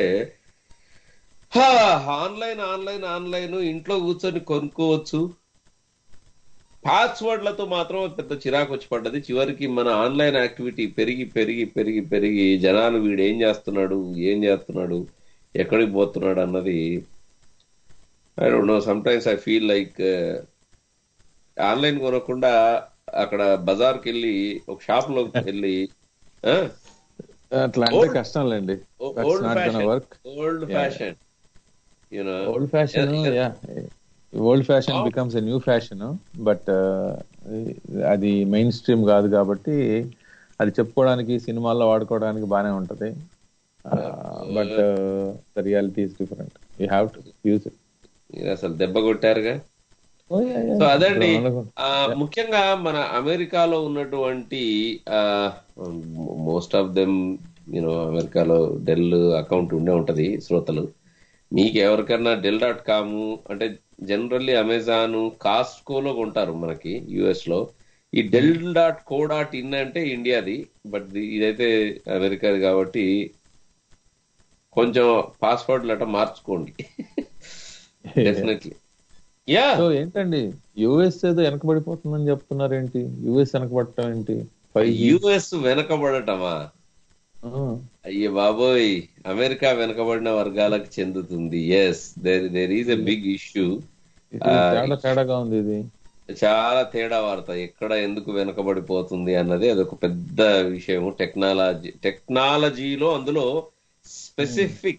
ఆన్లైన్ ఆన్లైన్ ఆన్లైన్ ఇంట్లో కూర్చొని కొనుక్కోవచ్చు పాస్వర్డ్లతో మాత్రం పెద్ద చిరాకు వచ్చి పడ్డది చివరికి మన ఆన్లైన్ యాక్టివిటీ పెరిగి పెరిగి పెరిగి పెరిగి జనాలు వీడు ఏం చేస్తున్నాడు ఏం చేస్తున్నాడు ఎక్కడికి పోతున్నాడు అన్నది I don't know sometimes I feel like online కొనకుండా అక్కడ బజార్కి వెళ్ళి ఒక షాప్ లోకి వెళ్ళి అట్లా అంటే కష్టం లేండి old fashion work old fashion you know old fashion yeah old fashion becomes a new fashion but అది మెయిన్ స్ట్రీమ్ కాదు కాబట్టి అది చెప్పుకోవడానికి సినిమాల్లో వాడుకోవడానికి బానే ఉంటది but the reality is different you have to use it మీరు అసలు దెబ్బ కొట్టారుగా సో అదండి ఆ, ముఖ్యంగా మన అమెరికాలో ఉన్నటువంటి మోస్ట్ ఆఫ్ దెమ్ యూనో అమెరికాలో డెల్ అకౌంట్ ఉండే ఉంటది శ్రోతలు మీకు ఎవరికైనా డెల్ డాట్ కామ్ అంటే జనరల్లీ అమెజాన్ కాస్ట్కోలో కొంటారు మనకి యుఎస్ లో ఈ Dell dot co dot in అంటే ఇండియాది బట్ ఇదైతే అమెరికాది కాబట్టి కొంచెం పాస్వర్డ్ లెటర్ మార్చుకోండి డెఫినెట్లీ యా సో ఏంటండి యుఎస్ ఏదో వెనకబడిపోతుందని చెప్తున్నారు ఏంటి యుఎస్ వెనకబడటం ఏంటి ఫైవ్ యుఎస్ వెనకబడటమా అయ్యే బాబోయ్ అమెరికా వెనకబడిన వర్గాలకు చెందుతుంది yes there there is a big issue తేడా తేడాగా ఉంది ఇది చాలా తేడా వార్త ఎక్కడ ఎందుకు వెనకబడిపోతుంది అన్నది అదొక పెద్ద విషయం టెక్నాలజీ టెక్నాలజీలో అందులో స్పెసిఫిక్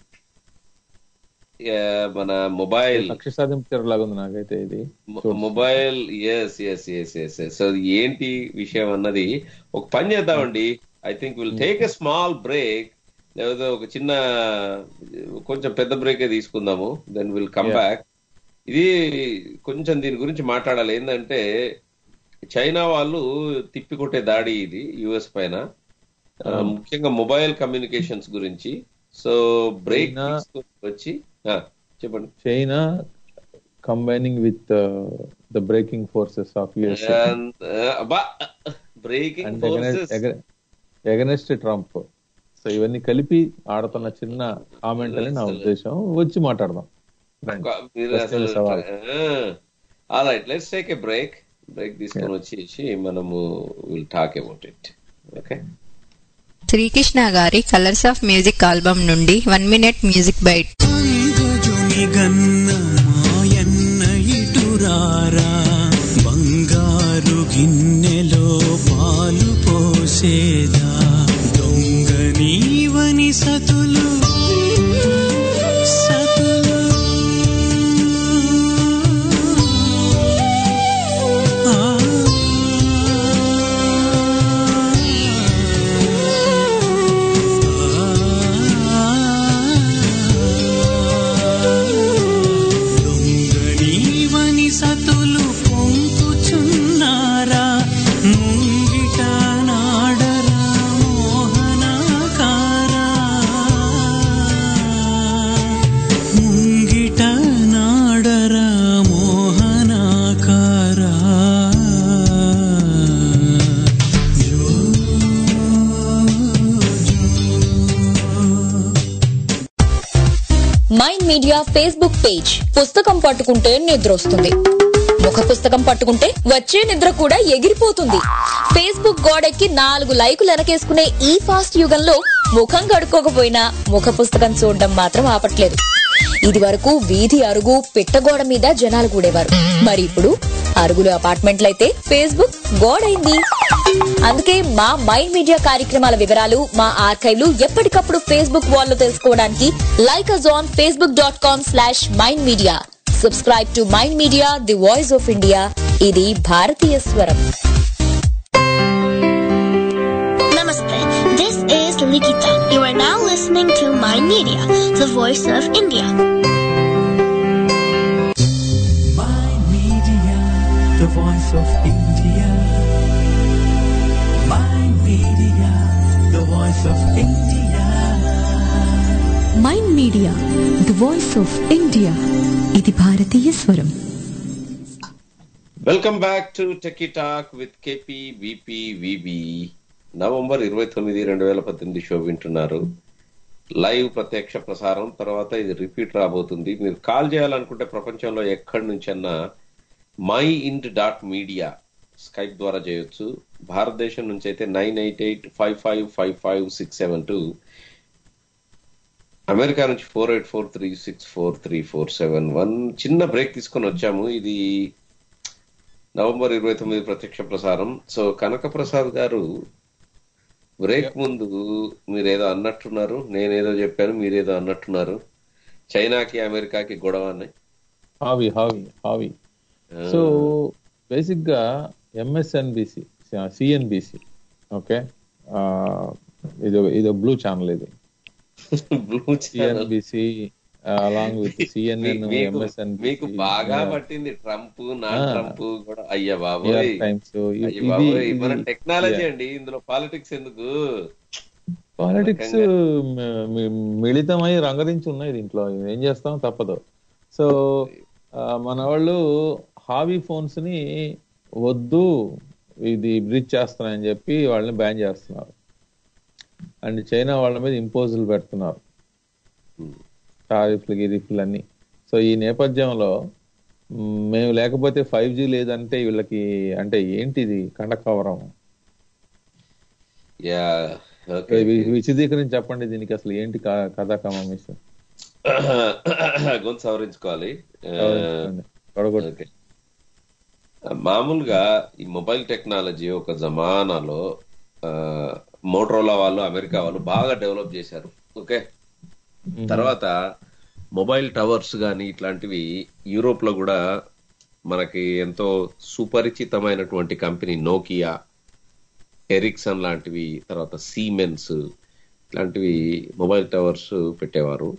మన మొబైల్ లక్ష్య సాధించారులాగా ఉంది నాకైతే ఇది mobile yes yes yes yes so ఏంటి విషయం అన్నది ఒక పని చేద్దామండి I think will take a small break లేకపోతే ఒక చిన్న కొంచెం పెద్ద బ్రేకే తీసుకుందాము దెన్ విల్ కమ్ బ్యాక్ ఇది కొంచెం దీని గురించి మాట్లాడాలి ఏంటంటే చైనా వాళ్ళు తిప్పికొట్టే దాడి ఇది యుఎస్ పైన ఆ, ముఖ్యంగా మొబైల్ కమ్యూనికేషన్స్ గురించి సో బ్రేక్ వచ్చి ఆ, చెప్పండి China combining with the breaking forces of US breaking forces against Trump so ఇవన్నీ కలిపి ఆడుతున్న చిన్న కామెంట్ అని నా ఉద్దేశం వచ్చి మాట్లాడదాం రండి. మీరు ప్రశ్నల అసలు సవాల్ right let's take a break break తీసుకొని వచ్చేసి మనము will talk about it okay Srikrishna గారి కలర్స్ ఆఫ్ మ్యూజిక్ ఆల్బమ్ నుండి వన్ మినిట్ మ్యూజిక్ బైట్ గన్న మాయన్న ఇటురారా బంగారు గిన్నెలో పాలు పోసేదా దొంగ నీవని సతులు సతులు దొంగనీవని సతులు పొంకుచున్నారా ముంగిట నాడరా మోహనాకారా ముంగిట నాడరా మోహనాకారా మైండ్ మీడియా ఫేస్బుక్ పేజ్ పుస్తకం పట్టుకుంటే నిద్ర వస్తుంది ముఖ పుస్తకం పట్టుకుంటే వచ్చే నిద్ర కూడా ఎగిరిపోతుంది ఫేస్బుక్ గోడెక్కి నాలుగు లైకులు వెనకేసుకునే ఈ ఫాస్ట్ యుగంలో ముఖం కడుక్కోకపోయినా ముఖ పుస్తకం చూడడం మాత్రం ఆపట్లేదు ఇది వరకు వీధి అరుగు పిట్టగోడ మీద జనాలు కూడేవారు మరి ఇప్పుడు అరుగులు అపార్ట్మెంట్లయితే ఫేస్బుక్ గోడైంది అందుకే మా మైండ్ మీడియా కార్యక్రమాల వివరాలు మా ఆర్కైవ్లు ఎప్పటికప్పుడు ఫేస్బుక్ వాల్లో తెలుసుకోవడానికి like us on Facebook dot com slash mind media subscribe to mind media the voice of India ఇది భారతీయ స్వరం Namaste. This is Likita. You are now listening to Mind Media, the voice of India. Mind Media, the voice of India. Mind Media, the voice of India. Mind media the voice of India ఇది భారతీయ స్వరం welcome back to techie talk with KP VP VB November ఇరవై తొమ్మిది రెండు వేల పద్దెనిమిది show వింటున్నారు live ప్రత్యక్ష ప్రసారం తర్వాత ఇది రిపీట్ రాబోతుంది మీరు కాల్ చేయాలనుకుంటే ప్రపంచంలో ఎక్కడి నుంచన్నా mind dot media Skype ద్వారా చేయొచ్చు భారతదేశం నుంచి అయితే nine eight eight five five five five six seven two America నుంచి four eight four three six four three four seven one చిన్న బ్రేక్ తీసుకొని వచ్చాము ఇది నవంబర్ ఇరవై తొమ్మిది ప్రత్యక్ష ప్రసారం సో కనక ప్రసాద్ గారు బ్రేక్ ముందు మీరేదో అన్నట్టున్నారు నేనేదో చెప్పాను మీరేదో అన్నట్టున్నారు చైనాకి అమెరికాకి గొడవ అని హావి హావి హావి సో బేసిక్ గా ఎంఎస్ఎన్బిసి సిఎన్బిసి ఓకే ఇది ఇది బ్లూ ఛానల్ ఇది blue CNBC along with CNN మీకు ఎంఎస్ఎన్బిసి మీకు బాగా పట్టింది ట్రంప్ నాన్ Ah. ట్రంప్ కూడా అయ్యా బాబోయ్ టైమ్స్ అయ్య బాబోయ్ మన టెక్నాలజీ అండి ఇందులో పాలిటిక్స్ ఎందుకు పాలిటిక్స్ మిళితమై రంగరించి ఉన్నాయి దీంట్లో ఏం చేస్తాం తప్పదు సో ఆ, మన వాళ్ళు హావీ ఫోన్స్ ని వద్దు ఇది బ్రిడ్జ్ చేస్తున్నాయని చెప్పి వాళ్ళని బ్యాన్ చేస్తున్నారు అండ్ చైనా వాళ్ళ మీద ఇంపోజులు పెడుతున్నారు టారిఫ్లు గిరిఫ్లు అన్ని సో ఈ నేపథ్యంలో మ్, మేము లేకపోతే ఫైవ్ జీ లేదంటే వీళ్ళకి అంటే ఏంటిది కండకవరం యా ఓకే విశదీకరించి చెప్పండి దీనికి అసలు ఏంటి క- కథా కమేషన్ గొంతు సవరించుకోవాలి ఆ, సవరించుకోండి. తొడగొట్టు. ఓకే. మామూలుగా ఈ మొబైల్ టెక్నాలజీ ఒక జమానాలో ఆ, మోటరోలా వాళ్ళు అమెరికా వాళ్ళు బాగా డెవలప్ చేశారు ఓకే తర్వాత మొబైల్ టవర్స్ కానీ ఇట్లాంటివి యూరోప్ లో కూడా మనకి ఎంతో సుపరిచితమైనటువంటి కంపెనీ నోకియా ఎరిక్సన్ లాంటివి తర్వాత సీమెన్స్ ఇట్లాంటివి మొబైల్ టవర్స్ పెట్టేవారు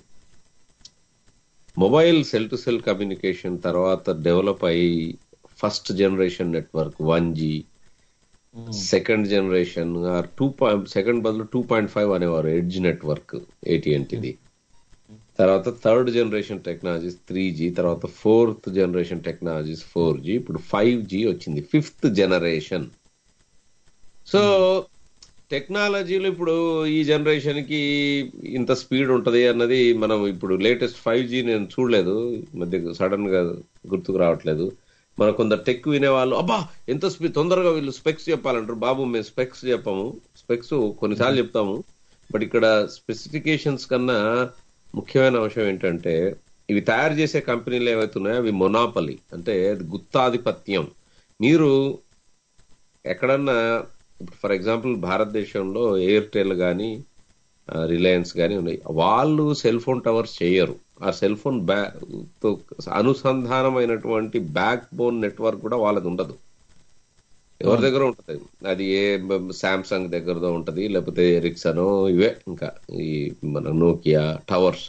mobile cell to cell communication తర్వాత డెవలప్ అయ్యి first generation network one G second generation two point second బదులు టూ పాయింట్ ఫైవ్ అనేవారు ఎడ్జ్ నెట్వర్క్ ఏటీఎన్టీది తర్వాత third generation technologies three G తర్వాత fourth generation technologies four G ఇప్పుడు five G వచ్చింది fifth generation so టెక్నాలజీలో ఇప్పుడు ఈ జనరేషన్ కి ఇంత స్పీడ్ ఉంటది అన్నది మనం ఇప్పుడు లేటెస్ట్ ఫైవ్ జీ నేను చూడలేదు ఈ మధ్య సడన్ గా గుర్తుకు రావట్లేదు మన కొందరు టెక్ వినేవాళ్ళు అబ్బా ఎంత స్పీడ్ తొందరగా వీళ్ళు స్పెక్స్ చెప్పాలంటారు బాబు మేము స్పెక్స్ చెప్పాము స్పెక్స్ కొన్నిసార్లు చెప్తాము బట్ ఇక్కడ స్పెసిఫికేషన్స్ కన్నా ముఖ్యమైన అంశం ఏంటంటే ఇవి తయారు చేసే కంపెనీలు ఏవైతున్నాయో అవి మొనాపలి అంటే అది గుత్తాధిపత్యం మీరు ఎక్కడన్నా ఫర్ ఎగ్జాంపుల్ భారతదేశంలో ఎయిర్టెల్ కానీ రిలయన్స్ కానీ ఉన్నాయి వాళ్ళు సెల్ ఫోన్ టవర్స్ చేయరు ఆ సెల్ ఫోన్ బ్యా తో అనుసంధానమైనటువంటి బ్యాక్ బోన్ నెట్వర్క్ కూడా వాళ్ళది ఉండదు ఎవరి దగ్గర ఉంటది అది ఏ శాంసంగ్ దగ్గరదో ఉంటది లేకపోతే ఎరిక్సన్ ఇవే ఇంకా ఈ మన నోకియా టవర్స్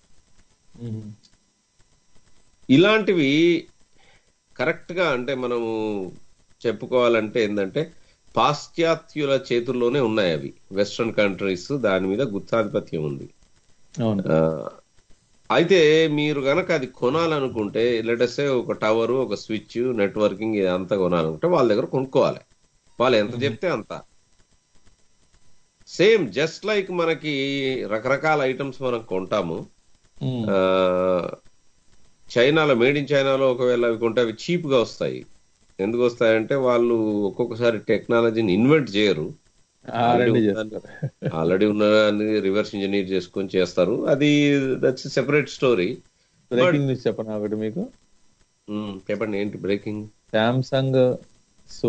ఇలాంటివి కరెక్ట్ గా అంటే మనము చెప్పుకోవాలంటే ఏంటంటే పాశ్చాత్యుల చేతుల్లోనే ఉన్నాయి అవి వెస్ట్రన్ కంట్రీస్ దాని మీద గుత్తాధిపత్యం ఉంది అవును ఆ, అయితే మీరు గనక అది కొనాలనుకుంటే లెటెస్టే ఒక టవర్ ఒక స్విచ్ నెట్వర్కింగ్ ఇదంతా కొనాలనుకుంటే వాళ్ళ దగ్గర కొనుక్కోవాలి వాళ్ళు ఎంత చెప్తే అంత సేమ్ జస్ట్ లైక్ మనకి రకరకాల ఐటమ్స్ మనం కొంటాము మ్మ్. ఆ, చైనాలో మేడ్ ఇన్ చైనాలో ఒకవేళ అవి కొంటే అవి చీప్ గా వస్తాయి ఎందుకు వస్తాయంటే వాళ్ళు ఒక్కొక్కసారి టెక్నాలజీని ఇన్వెంట్ చేయరు R&D చేస్తారు. ఆల్రెడీ ఉన్న రివర్స్ ఇంజనీర్ చేసుకొని చేస్తారు అది that's separate story breaking news చెప్పనా ఒకటి మీకు చెప్పండి ఏంటి breaking Samsung so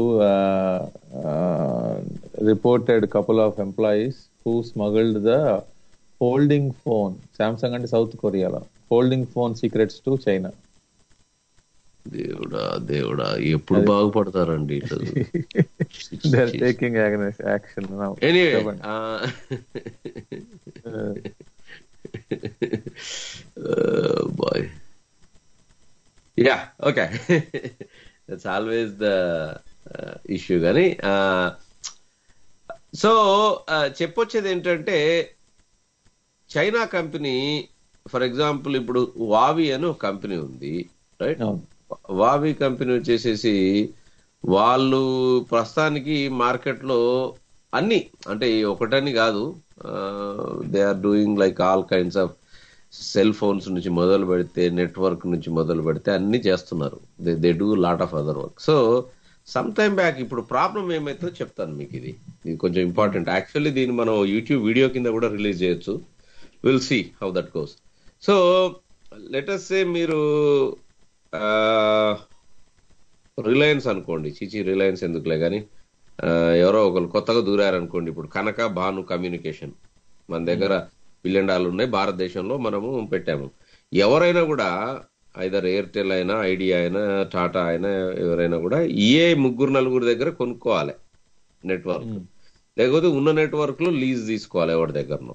reported couple of employees who smuggled the folding phone Samsung అంటే సౌత్ కొరియాలో folding phone secrets to China దేవుడా దేవుడా ఎప్పుడు బాగుపడతారండి ఇట్లా they are taking action anyway boy ya okay that's always the issue కానీ so చెప్పొచ్చేది ఏంటంటే చైనా కంపెనీ ఫర్ ఎగ్జాంపుల్ ఇప్పుడు వావి అని ఒక కంపెనీ ఉంది రైట్ వావి కంపెనీ వచ్చేసేసి వాళ్ళు ప్రస్తుతానికి మార్కెట్ లో అన్ని అంటే ఈ ఒకటని కాదు they are doing like all kinds of cell phones నుంచి మొదలు పెడితే నెట్వర్క్ నుంచి మొదలు పెడితే అన్ని చేస్తున్నారు they they do lot of other work so some time back ఇప్పుడు ప్రాబ్లం ఏమైతే చెప్తాను మీకు ఇది ఇది కొంచెం ఇంపార్టెంట్ యాక్చువల్లీ దీన్ని మనం యూట్యూబ్ వీడియో కింద కూడా రిలీజ్ చేయొచ్చు will see how that goes so let us say మీరు రిలయన్స్ అనుకోండి చిచి రిలయన్స్ ఎందుకులే కానీ ఎవరో ఒకరు కొత్తగా దూరారనుకోండి ఇప్పుడు కనక భాను కమ్యూనికేషన్ మన దగ్గర బిలియన్ డాలర్లు ఉన్నాయి భారతదేశంలో మనము పెట్టాము ఎవరైనా కూడా ఐదర్ ఎయిర్టెల్ అయినా ఐడియా అయినా టాటా అయినా ఎవరైనా కూడా ఏ ముగ్గురు నలుగురు దగ్గర కొనుక్కోవాలి నెట్వర్క్ లేకపోతే ఉన్న నెట్వర్క్ లో లీజ్ తీసుకోవాలి ఎవరి దగ్గరనో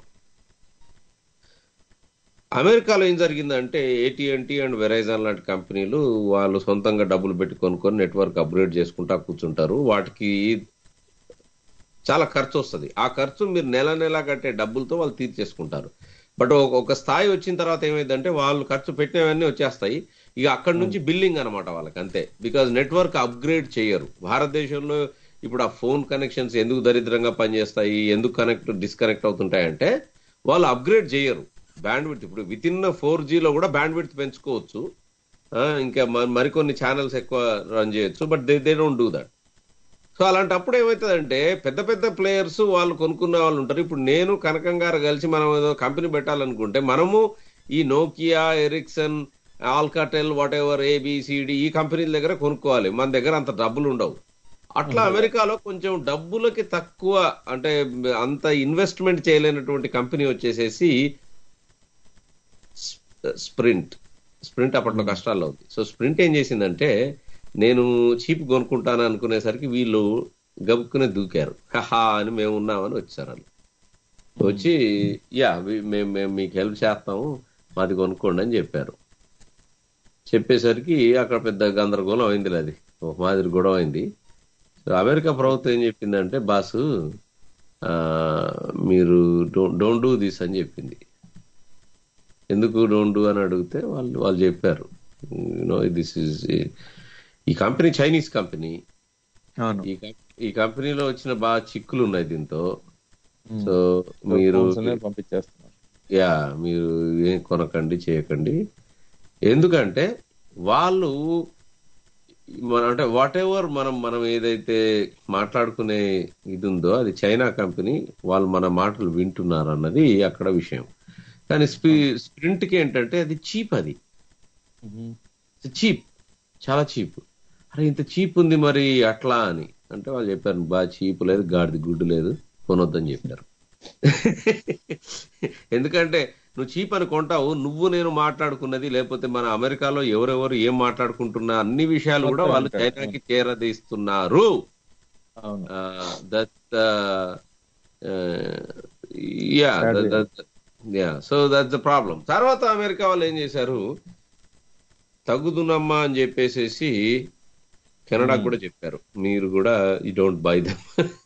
అమెరికాలో ఏం జరిగిందంటే ఏటీఎన్టీ అండ్ వెరైజాన్ లాంటి కంపెనీలు వాళ్ళు సొంతంగా డబ్బులు పెట్టి కొనుక్కొని నెట్వర్క్ అప్గ్రేడ్ చేసుకుంటా కూర్చుంటారు వాటికి చాలా ఖర్చు వస్తుంది ఆ ఖర్చు మీరు నెల నెల కట్టే డబ్బులతో వాళ్ళు తీర్చేసుకుంటారు బట్ ఒక స్థాయి వచ్చిన తర్వాత ఏమైందంటే వాళ్ళు ఖర్చు పెట్టినవన్నీ వచ్చేస్తాయి ఇక అక్కడి నుంచి బిల్లింగ్ అనమాట వాళ్ళకి అంతే బికాజ్ నెట్వర్క్ అప్గ్రేడ్ చేయరు భారతదేశంలో ఇప్పుడు ఆ ఫోన్ కనెక్షన్స్ ఎందుకు దరిద్రంగా పనిచేస్తాయి ఎందుకు కనెక్ట్ డిస్కనెక్ట్ అవుతుంటాయంటే వాళ్ళు అప్గ్రేడ్ చేయరు బ్యాండ్ విడ్త్ ఇప్పుడు విత్ ఇన్ ఫోర్ జీలో కూడా బ్యాండ్ విడ్త్ పెంచుకోవచ్చు ఇంకా మరికొన్ని ఛానల్స్ ఎక్కువ రన్ చేయొచ్చు but they they don't do that so అలాంటప్పుడు ఏమవుతుందంటే పెద్ద పెద్ద ప్లేయర్స్ వాళ్ళు కొనుక్కున్న వాళ్ళు ఉంటారు ఇప్పుడు నేను కనకం గారు కలిసి మనం ఏదో కంపెనీ పెట్టాలనుకుంటే మనము ఈ Nokia Ericsson Alcatel whatever A B C D ఈ కంపెనీల దగ్గర కొనుక్కోవాలి మన దగ్గర అంత డబ్బులు ఉండవు అట్లా అమెరికాలో కొంచెం డబ్బులకి తక్కువ అంటే అంత ఇన్వెస్ట్మెంట్ చేయలేనటువంటి కంపెనీ వచ్చేసేసి స్ప్రింట్ స్ప్రింట్ అప్పట్లో కష్టాల్లో ఉంది సో స్ప్రింట్ ఏం చేసిందంటే నేను చీప్ కొనుక్కుంటాను అనుకునేసరికి వీళ్ళు గబుక్కునే దూకారు హహా అని మేము ఉన్నామని వచ్చారు వాళ్ళు వచ్చి యా మేము మేము మీకు హెల్ప్ చేస్తాము మాది కొనుక్కోండి అని చెప్పారు చెప్పేసరికి అక్కడ పెద్ద గందరగోళం అయింది అది ఒక మాదిరి గొడవ అయింది సో అమెరికా ప్రభుత్వం ఏం చెప్పిందంటే బాసు మీరు డోంట్ డూ దిస్ అని చెప్పింది ఎందుకు డోంట్ డూ అని అడిగితే వాళ్ళు వాళ్ళు చెప్పారు యూనో దిస్ ఇస్ ఈ కంపెనీ చైనీస్ కంపెనీ ఈ కంపెనీలో వచ్చిన బాగా చిక్కులు ఉన్నాయి దీంతో సో మీరు పంపించేస్తున్నారు యా మీరు ఏం కొనకండి చేయకండి ఎందుకంటే వాళ్ళు మన అంటే వాట్ ఎవర్ మనం మనం ఏదైతే మాట్లాడుకునే ఇది ఉందో అది చైనా కంపెనీ వాళ్ళు మన మాటలు వింటున్నారు అన్నది అక్కడ విషయం కానీ స్పీ స్ప్రింట్కి ఏంటంటే అది చీప్ అది చీప్ చాలా చీప్ అరే ఇంత చీప్ ఉంది మరి అట్లా అని అంటే వాళ్ళు చెప్పారు బాగా చీప్ లేదు గాడిది గుడ్డు లేదు కొనొద్దని చెప్పారు ఎందుకంటే నువ్వు చీప్ అని కొంటావు నువ్వు నేను మాట్లాడుకున్నది లేకపోతే మన అమెరికాలో ఎవరెవరు ఏం మాట్లాడుకుంటున్నా అన్ని విషయాలు కూడా వాళ్ళు చైనాకి చేరదీస్తున్నారు that ya ya so that's the problem తర్వాత అమెరికా వాళ్ళు ఏం చేశారు తగ్గుదునమ్మా అని చెప్పేసేసి కెనడా కూడా చెప్పారు మీరు కూడా ఈ డోంట్ బై దమ్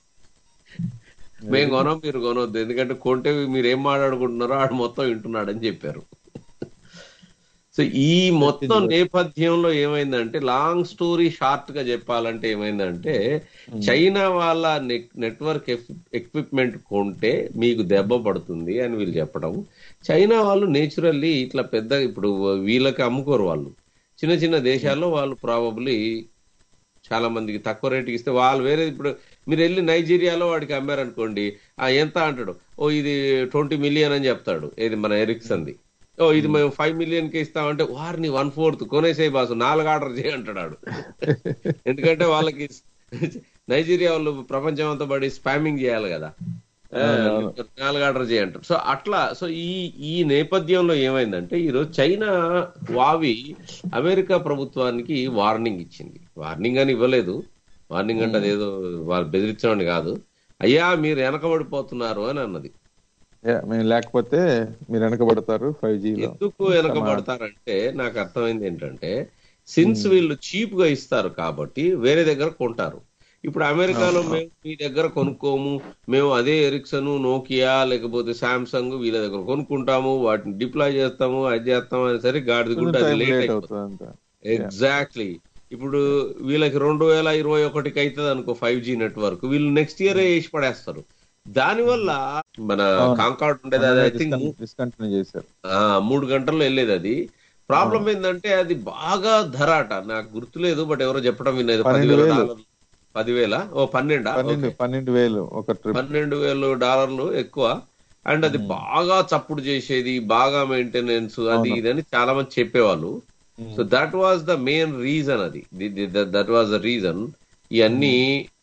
మేము కొనం మీరు కొనవద్దు ఎందుకంటే కొంటే మీరు ఏం మాట్లాడుకుంటున్నారో ఆడు మొత్తం వింటున్నాడని చెప్పారు సో ఈ మొత్తం నేపథ్యంలో ఏమైందంటే లాంగ్ స్టోరీ షార్ట్ గా చెప్పాలంటే ఏమైందంటే చైనా వాళ్ళ నెట్వర్క్ ఎక్విప్మెంట్ కొంటే మీకు దెబ్బ పడుతుంది అని వీళ్ళు చెప్పడం చైనా వాళ్ళు నేచురల్లీ ఇట్లా పెద్ద ఇప్పుడు వీళ్ళకి అమ్ముకోరు వాళ్ళు చిన్న చిన్న దేశాల్లో వాళ్ళు ప్రాబబ్లీ చాలా మందికి తక్కువ రేటుకి ఇస్తే వాళ్ళు వేరే ఇప్పుడు మీరు వెళ్ళి నైజీరియాలో వాడికి అమ్మారనుకోండి ఆ ఎంత అంటాడు ఓ ఇది ట్వంటీ మిలియన్ అని చెప్తాడు ఏది మన ఎరిక్సన్ది ఓ ఇది మేము ఫైవ్ మిలియన్ కి ఇస్తామంటే వారిని వన్ ఫోర్త్ కొనేసే బాసు నాలుగు ఆర్డర్ చేయంటాడు ఎందుకంటే వాళ్ళకి నైజీరియా వాళ్ళు ప్రపంచం అంతా పడి స్పామింగ్ చేయాలి కదా నాలుగు ఆర్డర్ చేయంటారు సో అట్లా సో ఈ ఈ నేపథ్యంలో ఏమైందంటే ఈరోజు చైనా వావి అమెరికా ప్రభుత్వానికి వార్నింగ్ ఇచ్చింది వార్నింగ్ అని ఇవ్వలేదు వార్నింగ్ అంటే అదేదో వాళ్ళు బెదిరించడం కాదు అయ్యా మీరు వెనకబడిపోతున్నారు అని అన్నది మేము లేకపోతే మీరు వెనకబడతారు ఫైవ్ జీ ఎందుకు వెనకబడతారంటే నాకు అర్థమైంది ఏంటంటే సిన్స్ వీళ్ళు చీప్ గా ఇస్తారు కాబట్టి వేరే దగ్గర కొంటారు ఇప్పుడు అమెరికాలో మేము మీ దగ్గర కొనుక్కోము మేము అదే ఎరిక్సన్ నోకియా లేకపోతే సామ్సంగ్ వీళ్ళ దగ్గర కొనుక్కుంటాము వాటిని డిప్లాయ్ చేస్తాము అది చేస్తాము అని సరే గాడిది గుడ్డ అది లేట్ అయిపోతుంది ఎగ్జాక్ట్లీ ఇప్పుడు వీళ్ళకి రెండు వేల ఇరవై ఒకటికి అవుతుంది అనుకో ఫైవ్ జీ నెట్వర్క్ వీళ్ళు నెక్స్ట్ ఇయర్ వేసి పడేస్తారు దానివల్ల మన అవును. కాంకార్డ్ ఉండేది అది ఐ థింక్ డిస్కంటిన్యూ చేశారు మూడు గంటల్లో వెళ్ళేది అది ప్రాబ్లం ఏంటంటే అది బాగా ధర అట నాకు గుర్తులేదు బట్ ఎవరో చెప్పడం వినేది పన్నెండు పదివేల వేలు. డాలర్లు పదివేల ఓ పన్నెండా పన్నెండు ఓకే. పన్నెండు వేలు ఒక ట్రిప్ పన్నెండు వేలు డాలర్లు ఎక్కువ అండ్ అది బాగా చప్పుడు చేసేది బాగా మెయింటెనెన్స్ అది అవును. ఇదని చాలా మంది చెప్పేవాళ్ళు so that was the main reason అది దట్ వాజ్ ద రీజన్ ఇవన్నీ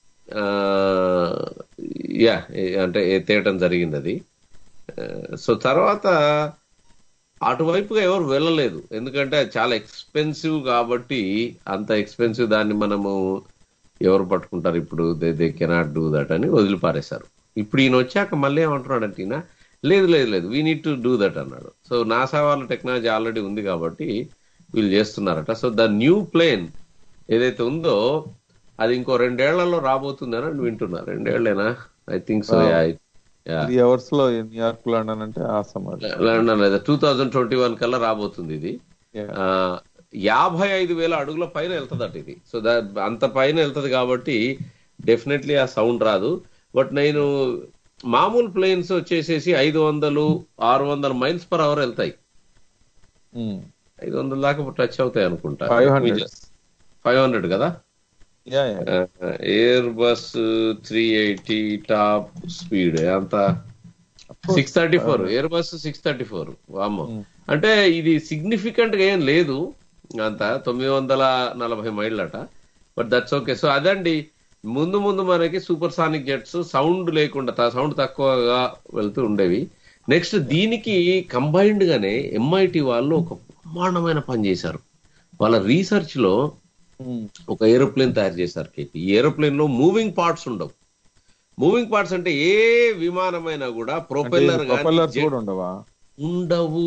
యా అంటే తేయటం జరిగింది అది సో తర్వాత అటువైపుగా ఎవరు వెళ్ళలేదు ఎందుకంటే అది చాలా ఎక్స్పెన్సివ్ కాబట్టి అంత ఎక్స్పెన్సివ్ దాన్ని మనము ఎవరు పట్టుకుంటారు ఇప్పుడు they they cannot do that అని వదిలిపారేశారు ఇప్పుడు ఈయన వచ్చాక మళ్ళీ ఏమంటున్నాడంటే ఈయన లేదు లేదు లేదు we need to do that అన్నాడు సో నాసా వాళ్ళ టెక్నాలజీ ఆల్రెడీ ఉంది కాబట్టి వీళ్ళు చేస్తున్నారట సో ద న్యూ ప్లేన్ ఏదైతే ఉందో అది ఇంకో రెండేళ్లలో రాబోతుందని వింటున్నా రెండేళ్లేనా I think so three hours లో న్యూయార్క్ లండన్ అంటే ఆసం అది లండన్ లేదా టూ థౌజండ్ ట్వంటీ వన్ కల్లా రాబోతుంది ఇది Yeah. ఆ, యాభై ఐదు వేల అడుగుల పైన వెళ్తుందట ఇది సో దా అంత పైన వెళ్తది కాబట్టి డెఫినెట్లీ ఆ సౌండ్ రాదు బట్ నేను మామూలు ప్లేన్స్ వచ్చేసేసి ఐదు వందలు ఆరు వందల మైల్స్ పర్ అవర్ వెళ్తాయి ఉమ్. ఐదు వందల దాకా టచ్ అవుతాయి అనుకుంటా 500. ఫైవ్ హండ్రెడ్ కదా ya ya Airbus three eighty top speed అంత six thirty four Airbus six thirty four వామ్మో అంటే ఇది సిగ్నిఫికెంట్ గా ఏం లేదు అంత తొమ్మిది వందల నలభై మైళ్ళట బట్ దట్స్ ఓకే సో అదండి ముందు ముందు మనకి సూపర్ సానిక్ జెట్స్ సౌండ్ లేకుండా సౌండ్ తక్కువగా వెళ్తూ ఉండేవి నెక్స్ట్ దీనికి కంబైన్డ్ గానే ఎంఐటి వాళ్ళు ఒక బ్రహ్మాండమైన పని చేశారు వాళ్ళ రీసెర్చ్ లో ఒక ఏరోప్లేన్ తయారు చేశారు కేపీ ఈ ఏరోప్లేన్ లో మూవింగ్ పార్ట్స్ ఉండవు మూవింగ్ పార్ట్స్ అంటే ఏ విమానమైనా కూడా ప్రొపెల్లర్ ప్రొపెల్లర్స్ కూడా ఉండవా ఉండవు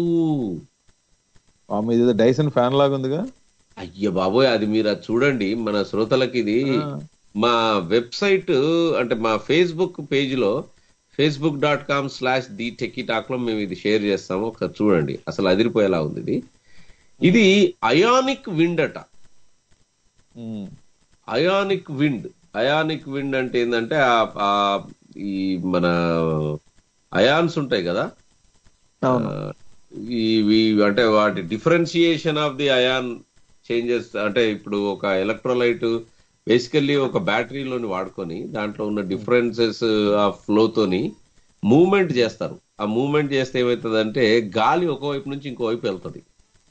ఆమె ఇది డైసన్ ఫ్యాన్ లాగా ఉందిగా అయ్య బాబోయ్ అది మీరు అది చూడండి మన శ్రోతలకి ఇది మా వెబ్సైట్ అంటే మా ఫేస్బుక్ పేజ్ లో Facebook dot com slash the techie talk లో మేము ఇది షేర్ చేస్తాము ఒకసారి చూడండి అసలు అదిరిపోయేలా ఉంది ఇది ఇది అయానిక్ విండ్ అట um. Ionic wind ionic wind అంటే ఏంటంటే ఆ- ఆ ఈ మన అయాన్స్ ఉంటాయి కదా అవును ఆ, ఇవి అంటే వాటి differentiation of the ion changes అంటే ఇప్పుడు ఒక ఎలక్ట్రోలైట్ బేసికల్లీ ఒక బ్యాటరీలోని వాడుకొని దాంట్లో ఉన్న డిఫరెన్సెస్ ఆఫ్ ఫ్లో తోని మూవ్మెంట్ చేస్తారు ఆ మూవ్మెంట్ చేస్తే ఏమవుతుందంటే గాలి ఒకవైపు నుంచి ఇంకో వైపు వెళ్తుంది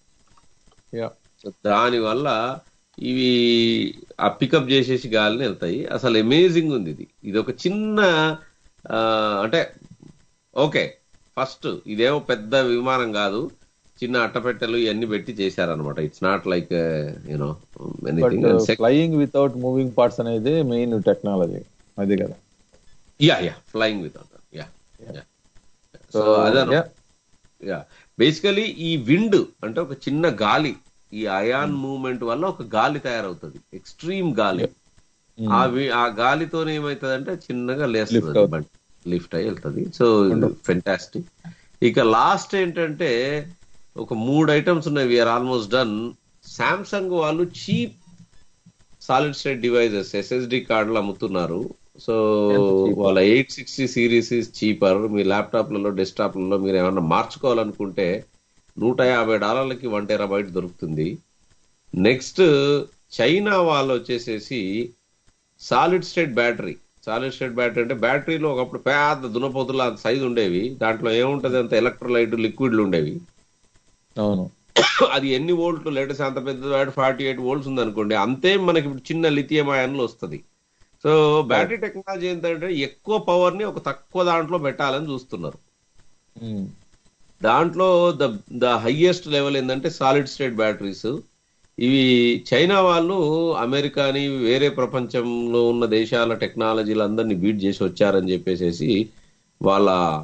యా సో దాని వల్ల ఇవి ఆ పికప్ చేసేసి గాలిని వెళ్తాయి అసలు అమేజింగ్ ఉంది ఇది ఇది ఒక చిన్న ఆ, అంటే ఓకే ఫస్ట్ ఇదేమో పెద్ద విమానం కాదు చిన్న అట్టపెట్టెలు ఇవన్నీ పెట్టి చేశారనమాట it's not like you know but anything flying without moving parts అనేది మెయిన్ టెక్నాలజీ అది కదా ya ya flying with ya ya so So, అదే yeah. యా బేసికలీ ఈ విండ్ అంటే ఒక చిన్న గాలి ఈ అయాన్ మూవ్మెంట్ వల్ల ఒక గాలి తయారవుతుంది ఎక్స్ట్రీమ్ గాలి ఆ వి- ఆ గాలితోనే ఏమవుతుంది అంటే చిన్నగా Lift లేస్తుంది అవుతుంది. బండి లిఫ్ట్ అయ్యి వెళ్తుంది సో ఫెంటాస్టిక్ ఇక లాస్ట్ ఏంటంటే ఒక మూడు ఐటమ్స్ ఉన్నాయి వీఆర్ ఆల్మోస్ట్ డన్ సామ్సంగ్ వాళ్ళు cheap solid state devices SSD కార్డులు అమ్ముతున్నారు సో ఎంత cheap? వాళ్ళ ఎయిట్ సిక్స్టీ సిరీస్ చీపర్ మీ ల్యాప్టాప్లలో డెస్క్టాప్లలో మీరు ఏమన్నా మార్చుకోవాలనుకుంటే నూట యాభై డాలర్లకి వన్ టెరాబైట్ దొరుకుతుంది నెక్స్ట్ చైనా వాళ్ళు వచ్చేసేసి solid state battery solid state battery అంటే బ్యాటరీలో ఒకప్పుడు పెద్ద దునపోతుల సైజు ఉండేవి దాంట్లో ఏముంటది అంత ఎలక్ట్రోలైట్ లిక్విడ్లు ఉండేవి అవును అది ఎన్ని వోల్ట్లు లేటెస్ట్ అంత పెద్ద ఫార్టీ ఎయిట్ వోల్ట్స్ ఉంది అనుకోండి అంతే మనకి ఇప్పుడు చిన్న లిథియం అయాన్లు వస్తుంది సో బ్యాటరీ టెక్నాలజీ ఏంటంటే ఎక్కువ పవర్ ని ఒక తక్కువ దాంట్లో పెట్టాలని చూస్తున్నారు ఉమ్. దాంట్లో ద ద హైయెస్ట్ లెవెల్ ఏంటంటే సాలిడ్ స్టేట్ బ్యాటరీస్ ఇవి చైనా వాళ్ళు అమెరికాని వేరే ప్రపంచంలో ఉన్న దేశాల టెక్నాలజీలు అందరినీ బీట్ చేసి వచ్చారని చెప్పేసి వాళ్ళ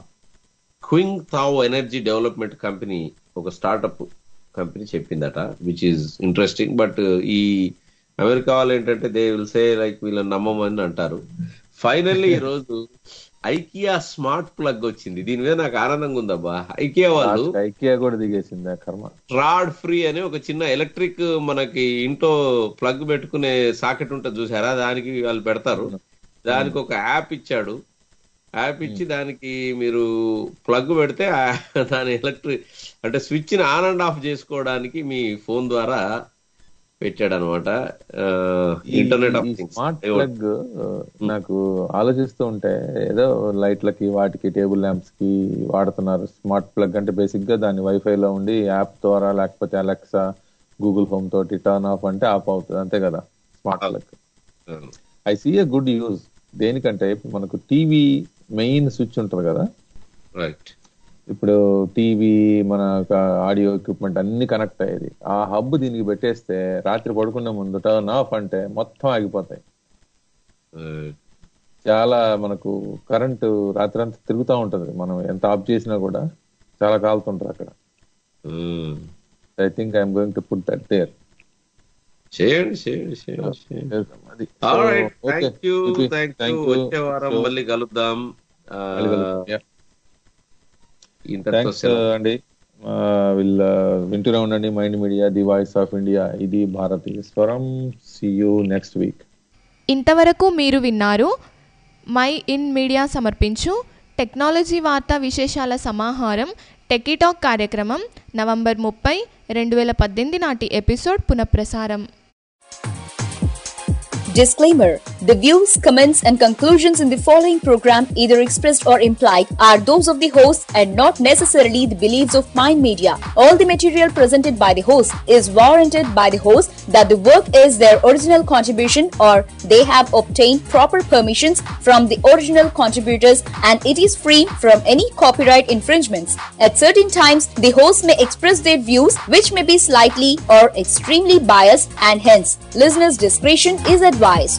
Qingtao energy development company ఒక స్టార్టప్ కంపెనీ చెప్పిందట విచ్ ఈస్ ఇంట్రెస్టింగ్ బట్ ఈ అమెరికా వాళ్ళు ఏంటంటే దే విల్ సే లైక్ వీళ్ళని నమ్మమని అంటారు ఫైనల్లీ ఈ రోజు ఐకియా స్మార్ట్ ప్లగ్ వచ్చింది దీని మీద నాకు ఆనందంగా ఉందబ్బా ఐకియా వాళ్ళు ఐకియా కూడా దిగేసింది ఆ కర్మ ట్రాడ్ ఫ్రీ అని ఒక చిన్న ఎలక్ట్రిక్ మనకి ఇంట్లో ప్లగ్ పెట్టుకునే సాకెట్ ఉంటుంది చూసారా దానికి వాళ్ళు పెడతారు దానికి ఒక యాప్ ఇచ్చాడు యాప్ ఇచ్చి దానికి మీరు ప్లగ్ పెడితే ఆ- దాని ఎలక్ట్రిక్ అంటే స్విచ్ ని ఆన్ అండ్ ఆఫ్ చేసుకోవడానికి మీ ఫోన్ ద్వారా పెట్టాడు అనమాట internet of things smart plug నాకు ఆలోచిస్తూ ఉంటే ఏదో లైట్లకి వాటికి టేబుల్ ల్యాంప్స్ కి వాడుతున్నారు స్మార్ట్ ప్లగ్ అంటే బేసిక్ గా దాని వైఫై లో ఉండి యాప్ ద్వారా లేకపోతే అలెక్సా గూగుల్ హోమ్ తోటి టర్న్ ఆఫ్ అంటే ఆఫ్ అవుతుంది అంతే కదా smart plug I see a good use దేనికంటే ఇప్పుడు మనకు టీవీ మెయిన్ స్విచ్ ఉంటుంది కదా రైట్ ఇప్పుడు టీవీ మన ఆడియో ఎక్విప్మెంట్ అన్ని కనెక్ట్ అయ్యేది ఆ హబ్ దీనికి పెట్టేస్తే రాత్రి పడుకునే ముందు టర్న్ ఆఫ్ అంటే మొత్తం ఆగిపోతాయి చాలా మనకు కరెంటు రాత్రి అంతా తిరుగుతూ ఉంటది మనం ఎంత ఆఫ్ చేసినా కూడా చాలా కాలుతుంటారు అక్కడ I think I'm going to put that there చేయండి చేయండి చేయండి చేయండి అది alright okay thank you thank you వచ్చే వారం మళ్ళీ కలుద్దాం ఆ, ఇంతటితో థ్యాంక్స్ సెలవు. అండి వీళ్ళ వింటూనే ఉండండి mind media the voice of India ఇది భారతీయ స్వరం సి యూ నెక్స్ట్ వీక్ ఇంతవరకు మీరు విన్నారు మై ఇన్ మీడియా సమర్పించు టెక్నాలజీ వార్తా విశేషాల సమాహారం టెకీటాక్ కార్యక్రమం నవంబర్ ముప్పై రెండు వేల పద్దెనిమిది నాటి ఎపిసోడ్ పునఃప్రసారం Disclaimer The views, comments, and conclusions in the following program, either expressed or implied, are those of the host and not necessarily the beliefs of Mind Media. All the material presented by the host is warranted by the host that the work is their original contribution or they have obtained proper permissions from the original contributors and it is free from any copyright infringements. At certain times, the host may express their views which may be slightly or extremely biased and hence listeners' discretion is advised.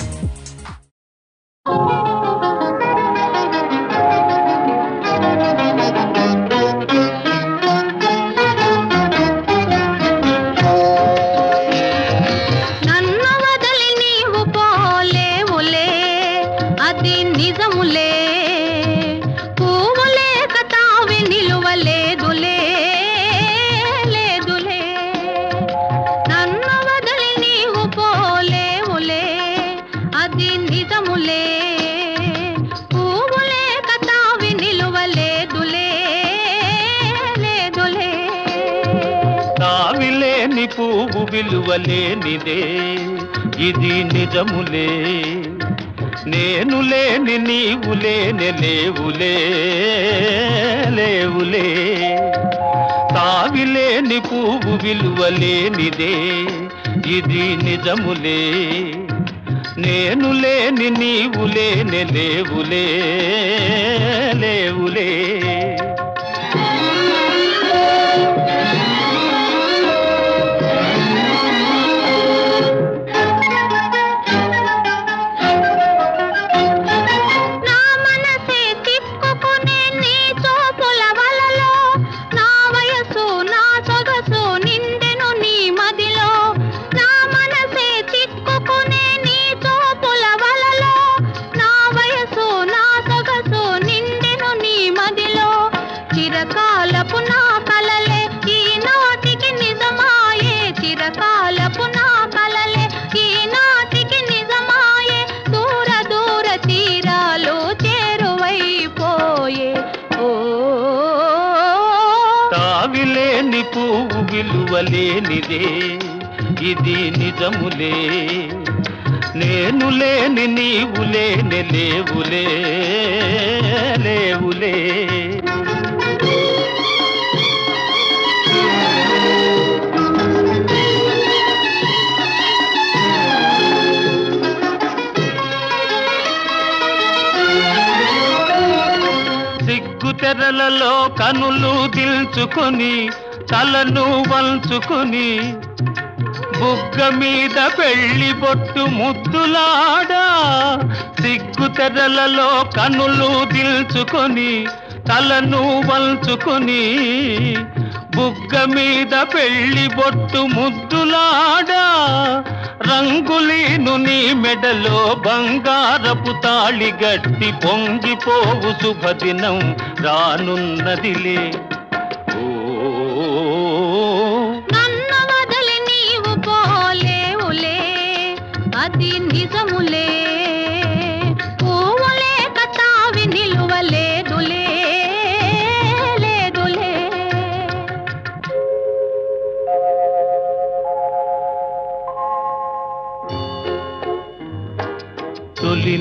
నన్ను వదిలి నీవు పోలేవులే అది నిజములే పువ్వులే కతావి నిలువలేదులే లేదులే నన్ను వదిలి నీవు పోలేవులే అది నిజములే పువ్వులే కతావి నిలువలేదులే లేదులే తావిలేని పువ్వు విలువలేనిదే ఇది నిజములే నేను లేని నీవు లేని లేవులే లేవులే తావిలేని పువ్వు విలువలేనిదే ఇది నిజములే నేను లేని నీవు లేని లేవులే లేవులే నా మనసే తిప్పుకునే నీ చూపుల వలలో నా వయసు నా సొగసు నిండెను నీ మదిలో నా మనసే తిప్పుకునే నీ చూపుల వలలో నా వయసు నా సొగసు నిండెను నీ మదిలో చిరకాలపు నా కలలే ఈనాటికి నిజమాయే చిరకాలపు నా కలలే ఈనాటికి నిజమాయే దూర దూర తీరాలు చేరువైపోయే ఓ తావిలేని పువ్వు విలువలేనిదే ఇది నిజములే నేను లేని నీవు లేని లేవులే లేవులే సిగ్గు తెరలలో కనులు దిల్చుకొని తలను వంచుకొని బుగ్గ మీద పెళ్లి బొట్టు ముద్దులాడా సిగ్గు తెరలలో కనులు దిల్చుకొని తలను వంచుకొని బుగ్గ మీద పెళ్లి బొట్టు ముద్దులాడా రంగులీను నీ మెడలో బంగారపు తాళి గట్టి పొంగిపోవు శుభదినం రానున్నదిలే నన్ను వదిలి నీవు పోలేవులే అది నిజములే పువ్వులే కతావి నిలు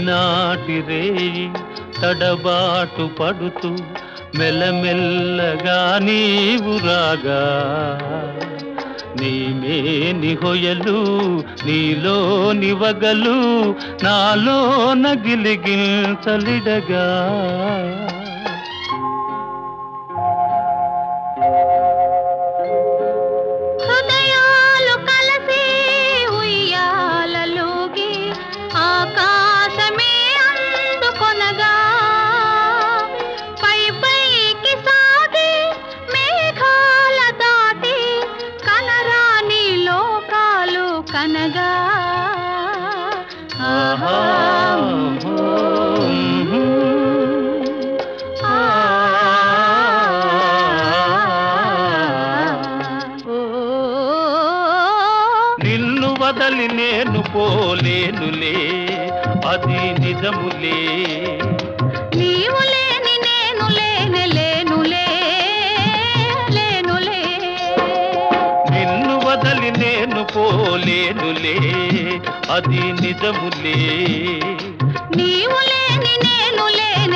ఈనాటి రేయి తడబాటు పడుతూ మెల్లమెల్లగా నీవు రాగా నీమేని హొయలు నీలో నివగలు నాలో నగిలిగిల్చలిడగా హృదయాలు కలిసి ఉయ్యాలలోగి ఆకాశమే అందుకొనగా పై పైకి సాగి మేఘాల దాటి కనరాని లోకాలు కనగా ఆహా నిన్ను వదలి నేను పోలేనులే అది నిజములే నీవు లేని నేను లేనే లేనులే లేనులే నిన్ను వదలి నేను పోలేనులే అది నిజములే నీవు లేని నేను లేనే